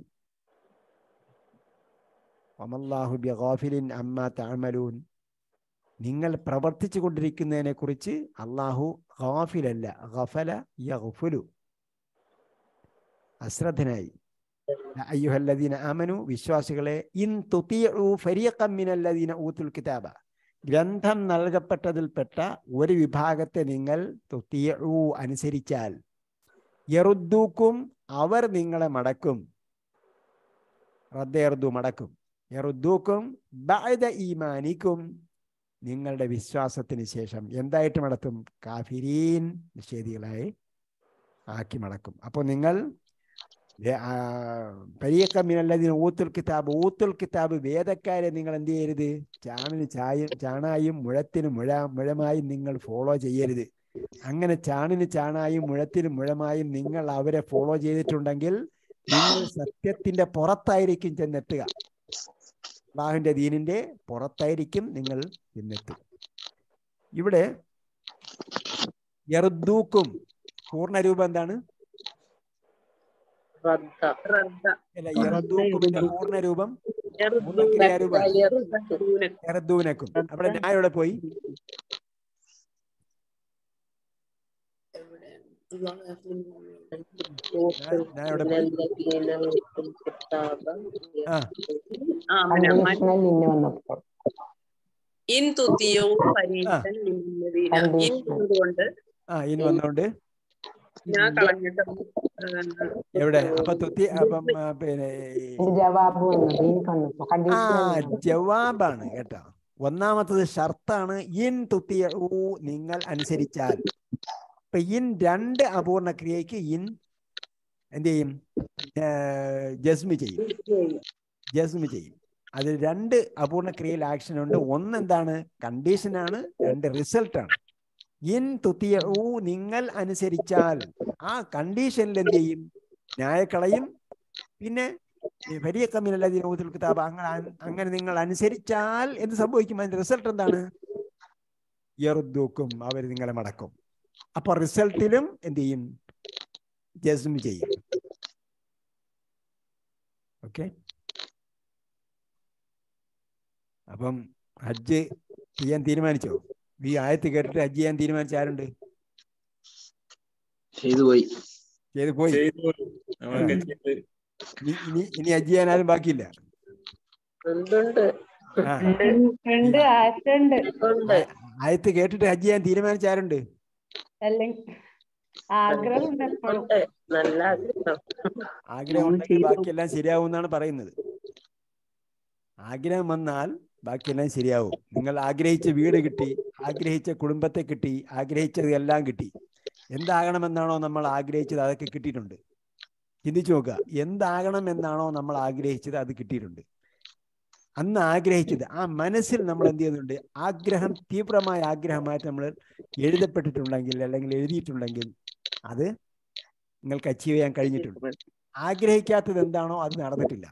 വമല്ലാഹു ബിഗാഫിലിൻ അമ്മ തഅമലൂൻ നിങ്ങൾ പ്രവർത്തിച്ചു കൊണ്ടിരിക്കുന്നതിനെ കുറിച്ച് അള്ളാഹു ഗാഫിലല്ല ഗഫല യഗ്ഫുലു അശ്രദ്ധനായി യാ അയ്യുഹല്ലദീന ആമനു വിശ്വാസികളെ ഇൻ തുതിഉ ഫരീഖം മിനല്ലദീന ഊത്തുൽ കിതാബ ഗ്രന്ഥം നൽകപ്പെട്ടതിൽപ്പെട്ട ഒരു വിഭാഗത്തെ നിങ്ങൾ തുതിഉ അനുസരിച്ചാൽ യറുദ്ദൂക്കും അവർ നിങ്ങളെ മടക്കും റദ്ദയർദു മടക്കും യറുദ്ദൂക്കും ബഅദ ഈമാനിക്കും നിങ്ങളുടെ വിശ്വാസത്തിന് ശേഷം എന്തായിട്ട് മടത്തും കാഫിരീൻ നിഷേധികളായി ആക്കി മടക്കും അപ്പോൾ നിങ്ങൾ പരീക്കമ്മിനല്ലതിന് ഊത്തുൽ കിതാബ് ഊത്തുൽ കിതാബ് വേദക്കാരെ നിങ്ങൾ എന്ത് ചെയ്യരുത് ചാണിന് ചായ ചാണായും മുഴത്തിന് മുഴ മുഴമായും നിങ്ങൾ ഫോളോ ചെയ്യരുത് അങ്ങനെ ചാണിന് ചാണായും മുഴത്തിന് മുഴമായും നിങ്ങൾ അവരെ ഫോളോ ചെയ്തിട്ടുണ്ടെങ്കിൽ നിങ്ങൾ സത്യത്തിന്റെ പുറത്തായിരിക്കും ചെന്നെത്തുക അള്ളാഹുവിന്റെ ദീനിന്റെ പുറത്തായിരിക്കും നിങ്ങൾ ചെന്നെത്തുക ഇവിടെ യറുദ്ദൂക്കും പൂർണ്ണരൂപം എന്താണ് റദ്ദ റദ്ദ അല്ല യറുദ്ദൂക്കുമിന്റെ പൂർണ്ണരൂപം പൂർണ്ണക്രിയാരൂപം യറുദ്ദൂനക്കും അവിടെ ഞാൻ ഇവിടെ പോയി ഞാൻ ഇവിടെ പോയി ആ ആ അങ്ങനെ കണ്ടീഷണൽ നിന്നെ വന്നപ്പോൾ ഇൻ തുത്തിയോ പരീക്ഷൻ നിന്നവീന ഇൻ എന്നതുകൊണ്ട് ആ ഇനി വന്നോണ്ട് ഞാൻ കളഞ്ഞിട്ട് എവിടെ അപ്പൊ തുത്തി അപ്പം ആ, പിന്നെ ഇത് ജവാബ് വന്നത് എനിക്ക് വന്നപ്പോ ആ കണ്ടീഷണൽ ജവാബാണ് കേട്ടോ ഒന്നാമത്തത് ഷർത്താണ് ഇൻ തുത്തിയ നിങ്ങൾ അനുസരിച്ചാൽ ഇപ്പൊ ഇൻ രണ്ട് അപൂർണ ക്രിയക്ക് ഇൻ എന്ത് ചെയ്യും ജസ്മി ചെയ്യും ജസ്മി ചെയ്യും അതിൽ രണ്ട് അപൂർണ ക്രിയയിൽ ആക്ഷൻ ഉണ്ട് ഒന്ന് എന്താണ് കണ്ടീഷനാണ് രണ്ട് റിസൾട്ടാണ് ഇൻ തുത്തിയ നിങ്ങൾ അനുസരിച്ചാൽ ആ കണ്ടീഷനിൽ എന്ത് ചെയ്യും ന്യായക്കളയും പിന്നെ വലിയ കമ്മിനല്ല ദിനൂത്തുൽ കിതാബ് അങ്ങനെ അൻ- അങ്ങനെ നിങ്ങൾ അനുസരിച്ചാൽ എന്ത് സംഭവിക്കും അതിന്റെ റിസൾട്ട് എന്താണ് യറുദ്ദൂക്കും അവർ നിങ്ങളെ മടക്കും അപ്പൊ റിസൾട്ടിലും എന്ത് ചെയ്യും ജസ്മ് ചെയ്യും ഓക്കെ അപ്പം ഹജ്ജ് ചെയ്യാൻ തീരുമാനിച്ചോ ഈ ആയത്ത് കേട്ടിട്ട് ഹജ്ജ് ചെയ്യാൻ തീരുമാനിച്ച ആരുണ്ട് ചെയ്തു പോയി ചെയ്ത് പോയി ചെയ്തു നമ്മളൊക്കെ ചെയ്ത് ഇനി ഇനി ഇനി ഹജ്ജ് ചെയ്യാൻ ആരും ബാക്കിയില്ല എന്തുണ്ട് ആ ഉണ്ട് ആറ്റുണ്ട് ഉണ്ട് ആയത്ത് കേട്ടിട്ട് ഹജ്ജ് ചെയ്യാൻ തീരുമാനിച്ച ആരുണ്ട് അല്ലെങ്കിൽ ആഗ്രഹം ഉണ്ട് എപ്പോഴും ഉണ്ട് നല്ല ആഗ്രഹം ആഗ്രഹം ഉണ്ടെങ്കിൽ ബാക്കിയെല്ലാം ശരിയാവും എന്നാണ് പറയുന്നത് ആഗ്രഹം വന്നാൽ ബാക്കിയെല്ലാം ശരിയാവും നിങ്ങൾ ആഗ്രഹിച്ച വീട് കിട്ടി ആഗ്രഹിച്ച കുടുംബത്തെ കിട്ടി ആഗ്രഹിച്ചത് എല്ലാം കിട്ടി എന്താകണമെന്നാണോ നമ്മൾ ആഗ്രഹിച്ചത് അതൊക്കെ കിട്ടിയിട്ടുണ്ട് ചിന്തിച്ചു നോക്കുക എന്താകണം എന്നാണോ നമ്മൾ ആഗ്രഹിച്ചത് അത് കിട്ടിയിട്ടുണ്ട് അന്ന് ആഗ്രഹിച്ചത് ആ മനസ്സിൽ നമ്മൾ എന്ത് ചെയ്യുന്നുണ്ട് ആഗ്രഹം തീവ്രമായ ആഗ്രഹമായിട്ട് നമ്മൾ എഴുതപ്പെട്ടിട്ടുണ്ടെങ്കിൽ അല്ലെങ്കിൽ എഴുതിയിട്ടുണ്ടെങ്കിൽ അത് നിങ്ങൾക്ക് അച്ചീവ് ചെയ്യാൻ കഴിഞ്ഞിട്ടുണ്ട് ആഗ്രഹിക്കാത്തത് എന്താണോ അത് നടന്നിട്ടില്ല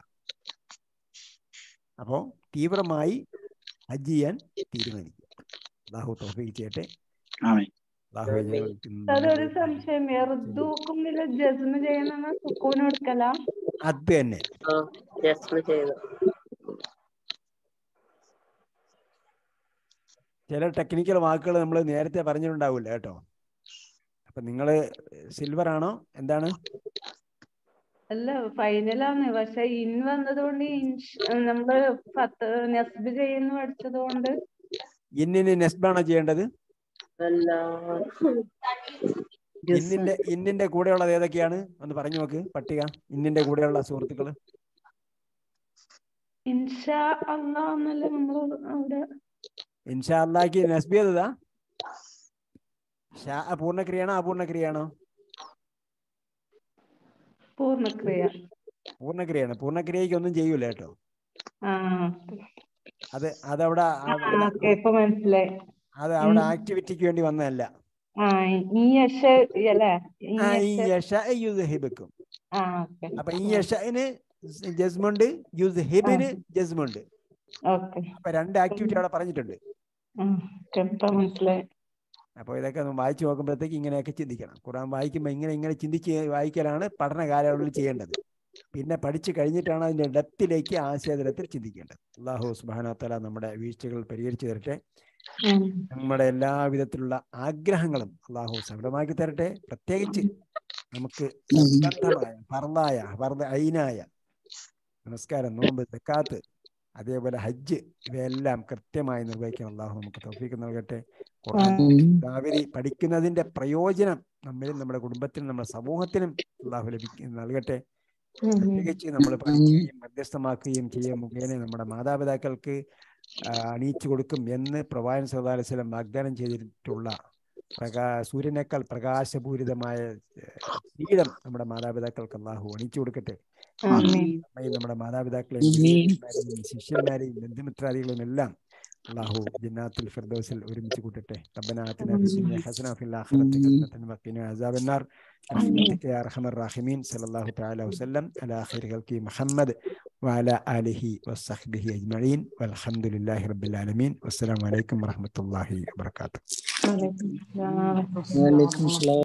അപ്പോൾ തീവ്രമായി ഹജ്ജ് ചെയ്യാൻ തീരുമാനിക്കുക അള്ളാഹു തോഫിക്ക് ചെയ്യട്ടെ ആമേൻ അള്ളാഹു ഞങ്ങൾക്ക് അതൊരു സംശയം എറുദൂക്കുന്നില്ല ജസ്മ ചെയ്യണമെന്ന് സുക്കൂന് കൊടുക്കല അത് തന്നെ ആ ജസ്മ ചെയ്തു ചില ടെക്നിക്കൽ വാക്കുകൾ നമ്മൾ നേരത്തെ പറഞ്ഞിട്ടുണ്ടാവില്ല കേട്ടോ അപ്പൊ നിങ്ങള് സിൽവർ ആണോ എന്താണ് അല്ല ഫൈനലാണ് പക്ഷെ ഇൻ വന്നതുകൊണ്ട് ഇൻഷ് നമ്മള് പത്ത് നെസ്ബ് ചെയ്യുന്ന പഠിച്ചത് കൊണ്ട് ഇന്നിന് നെസ്ബാണോ ചെയ്യേണ്ടത് അല്ല ഇന്നിന്റെ ഇന്നിന്റെ കൂടെയുള്ളത് ഏതൊക്കെയാണ് ഒന്ന് പറഞ്ഞു നോക്ക് പട്ടിക ഇന്നിന്റെ കൂടെയുള്ള സുഹൃത്തുക്കൾ ഇൻഷാ അള്ളാ എന്നല്ല നമ്മള് അവിടെ ഇൻഷാ അള്ളാക്ക് നസ്ബി ചെയ്തതാ ഷാ പൂർണ്ണക്രിയാണോ അപൂർണക്രിയാണോ പൂർണ്ണക്രിയ പൂർണ്ണക്രിയാണ് പൂർണ്ണക്രിയക്ക് ഒന്നും ചെയ്യൂല കേട്ടോ ആ അത് അതവിടെ ആ ഓക്കെ ഇപ്പൊ മനസ്സിലായി അത് അവിടെ ഉം. ആക്ടിവിറ്റിക്ക് വേണ്ടി വന്നതല്ല ആ ഈ യശ അല്ലേ ഈ ആ ഈ യശ യഷ യുദ്ഹിബക്കും ആ ഓക്കെ അപ്പൊ ഈ യഷന് ജസ്മുണ്ട് യുസ് ഹിബിന് ജസ്മുണ്ട് ഓക്കെ അപ്പൊ രണ്ട് ആക്ടിവിറ്റി അവിടെ പറഞ്ഞിട്ടുണ്ട് ഇപ്പൊ മനസ്സിലായി അപ്പോൾ ഇതൊക്കെ ഒന്ന് വായിച്ചു നോക്കുമ്പോഴത്തേക്ക് ഇങ്ങനെയൊക്കെ ചിന്തിക്കണം ഖുറാൻ വായിക്കുമ്പോൾ ഇങ്ങനെ ഇങ്ങനെ ചിന്തിച്ച് വായിക്കലാണ് പഠന കാലയളവിൽ ചെയ്യേണ്ടത് പിന്നെ പഠിച്ചു കഴിഞ്ഞിട്ടാണ് അതിൻ്റെ ഡെപ്തിലേക്ക് ആശയതലത്തിൽ ചിന്തിക്കേണ്ടത് അള്ളാഹു സുബാനത്തല നമ്മുടെ വീഴ്ചകൾ പരിഹരിച്ചു തരട്ടെ ഉം. നമ്മുടെ എല്ലാവിധത്തിലുള്ള ആഗ്രഹങ്ങളും അള്ളാഹു സഫലമാക്കി തരട്ടെ പ്രത്യേകിച്ച് നമുക്ക് നിർബന്ധമായ ഫർദായ ഫർദ ഐനായ നമസ്കാരം നോമ്പ് തെക്കാത്ത് അതേപോലെ ഹജ്ജ് ഇവയെല്ലാം കൃത്യമായി നിർവഹിക്കാൻ അള്ളാഹു നമുക്ക് തൗഫീക്ക് നൽകട്ടെ ഖുർആൻ ദാവിരി പഠിക്കുന്നതിന്റെ പ്രയോജനം നമ്മിലും നമ്മുടെ കുടുംബത്തിനും നമ്മുടെ സമൂഹത്തിനും അള്ളാഹു ലഭിക്കും നൽകട്ടെ ഉം. പ്രത്യേകിച്ച് നമ്മൾ പഠിക്കുകയും മധ്യസ്ഥമാക്കുകയും ചെയ്യുക മുഖേന നമ്മുടെ മാതാപിതാക്കൾക്ക് ആ, അണിയിച്ചു കൊടുക്കും എന്ന് പ്രവാചകൻ സല്ലല്ലാഹു അലൈഹി വസല്ലം വാഗ്ദാനം ചെയ്തിട്ടുള്ള പ്രകാ സൂര്യനേക്കാൾ പ്രകാശപൂരിതമായ ഏഹ്, കിരീടം നമ്മുടെ മാതാപിതാക്കൾക്ക് അള്ളാഹു അണിയിച്ചു കൊടുക്കട്ടെ ആമീൻ. നമ്മയും നമ്മുടെ മാതാപിതാക്കളെയും ഗുരുക്കന്മാരെയും ശിഷ്യന്മാരെയും ബന്ധുമിത്രാദികളെയും എല്ലാം അള്ളാഹു ജന്നാത്തുൽ ഫിർദൗസിൽ ഒരുമിച്ച് കൂട്ടട്ടെ റബ്ബന ആതിന ഫിദ് ദുനിയ ഹസന വഫിൽ ആഖിറതി ഹസനതൻ വഖിന അസാബൻ നാർ برحمتك يا ارحم الراحمين صلى الله تعالى وسلم على خير خلقه محمد وعلى اله وصحبه اجمعين والحمد لله رب العالمين والسلام عليكم ورحمه الله وبركاته വലൈക്കും സലാം. വലൈക്കും സലാം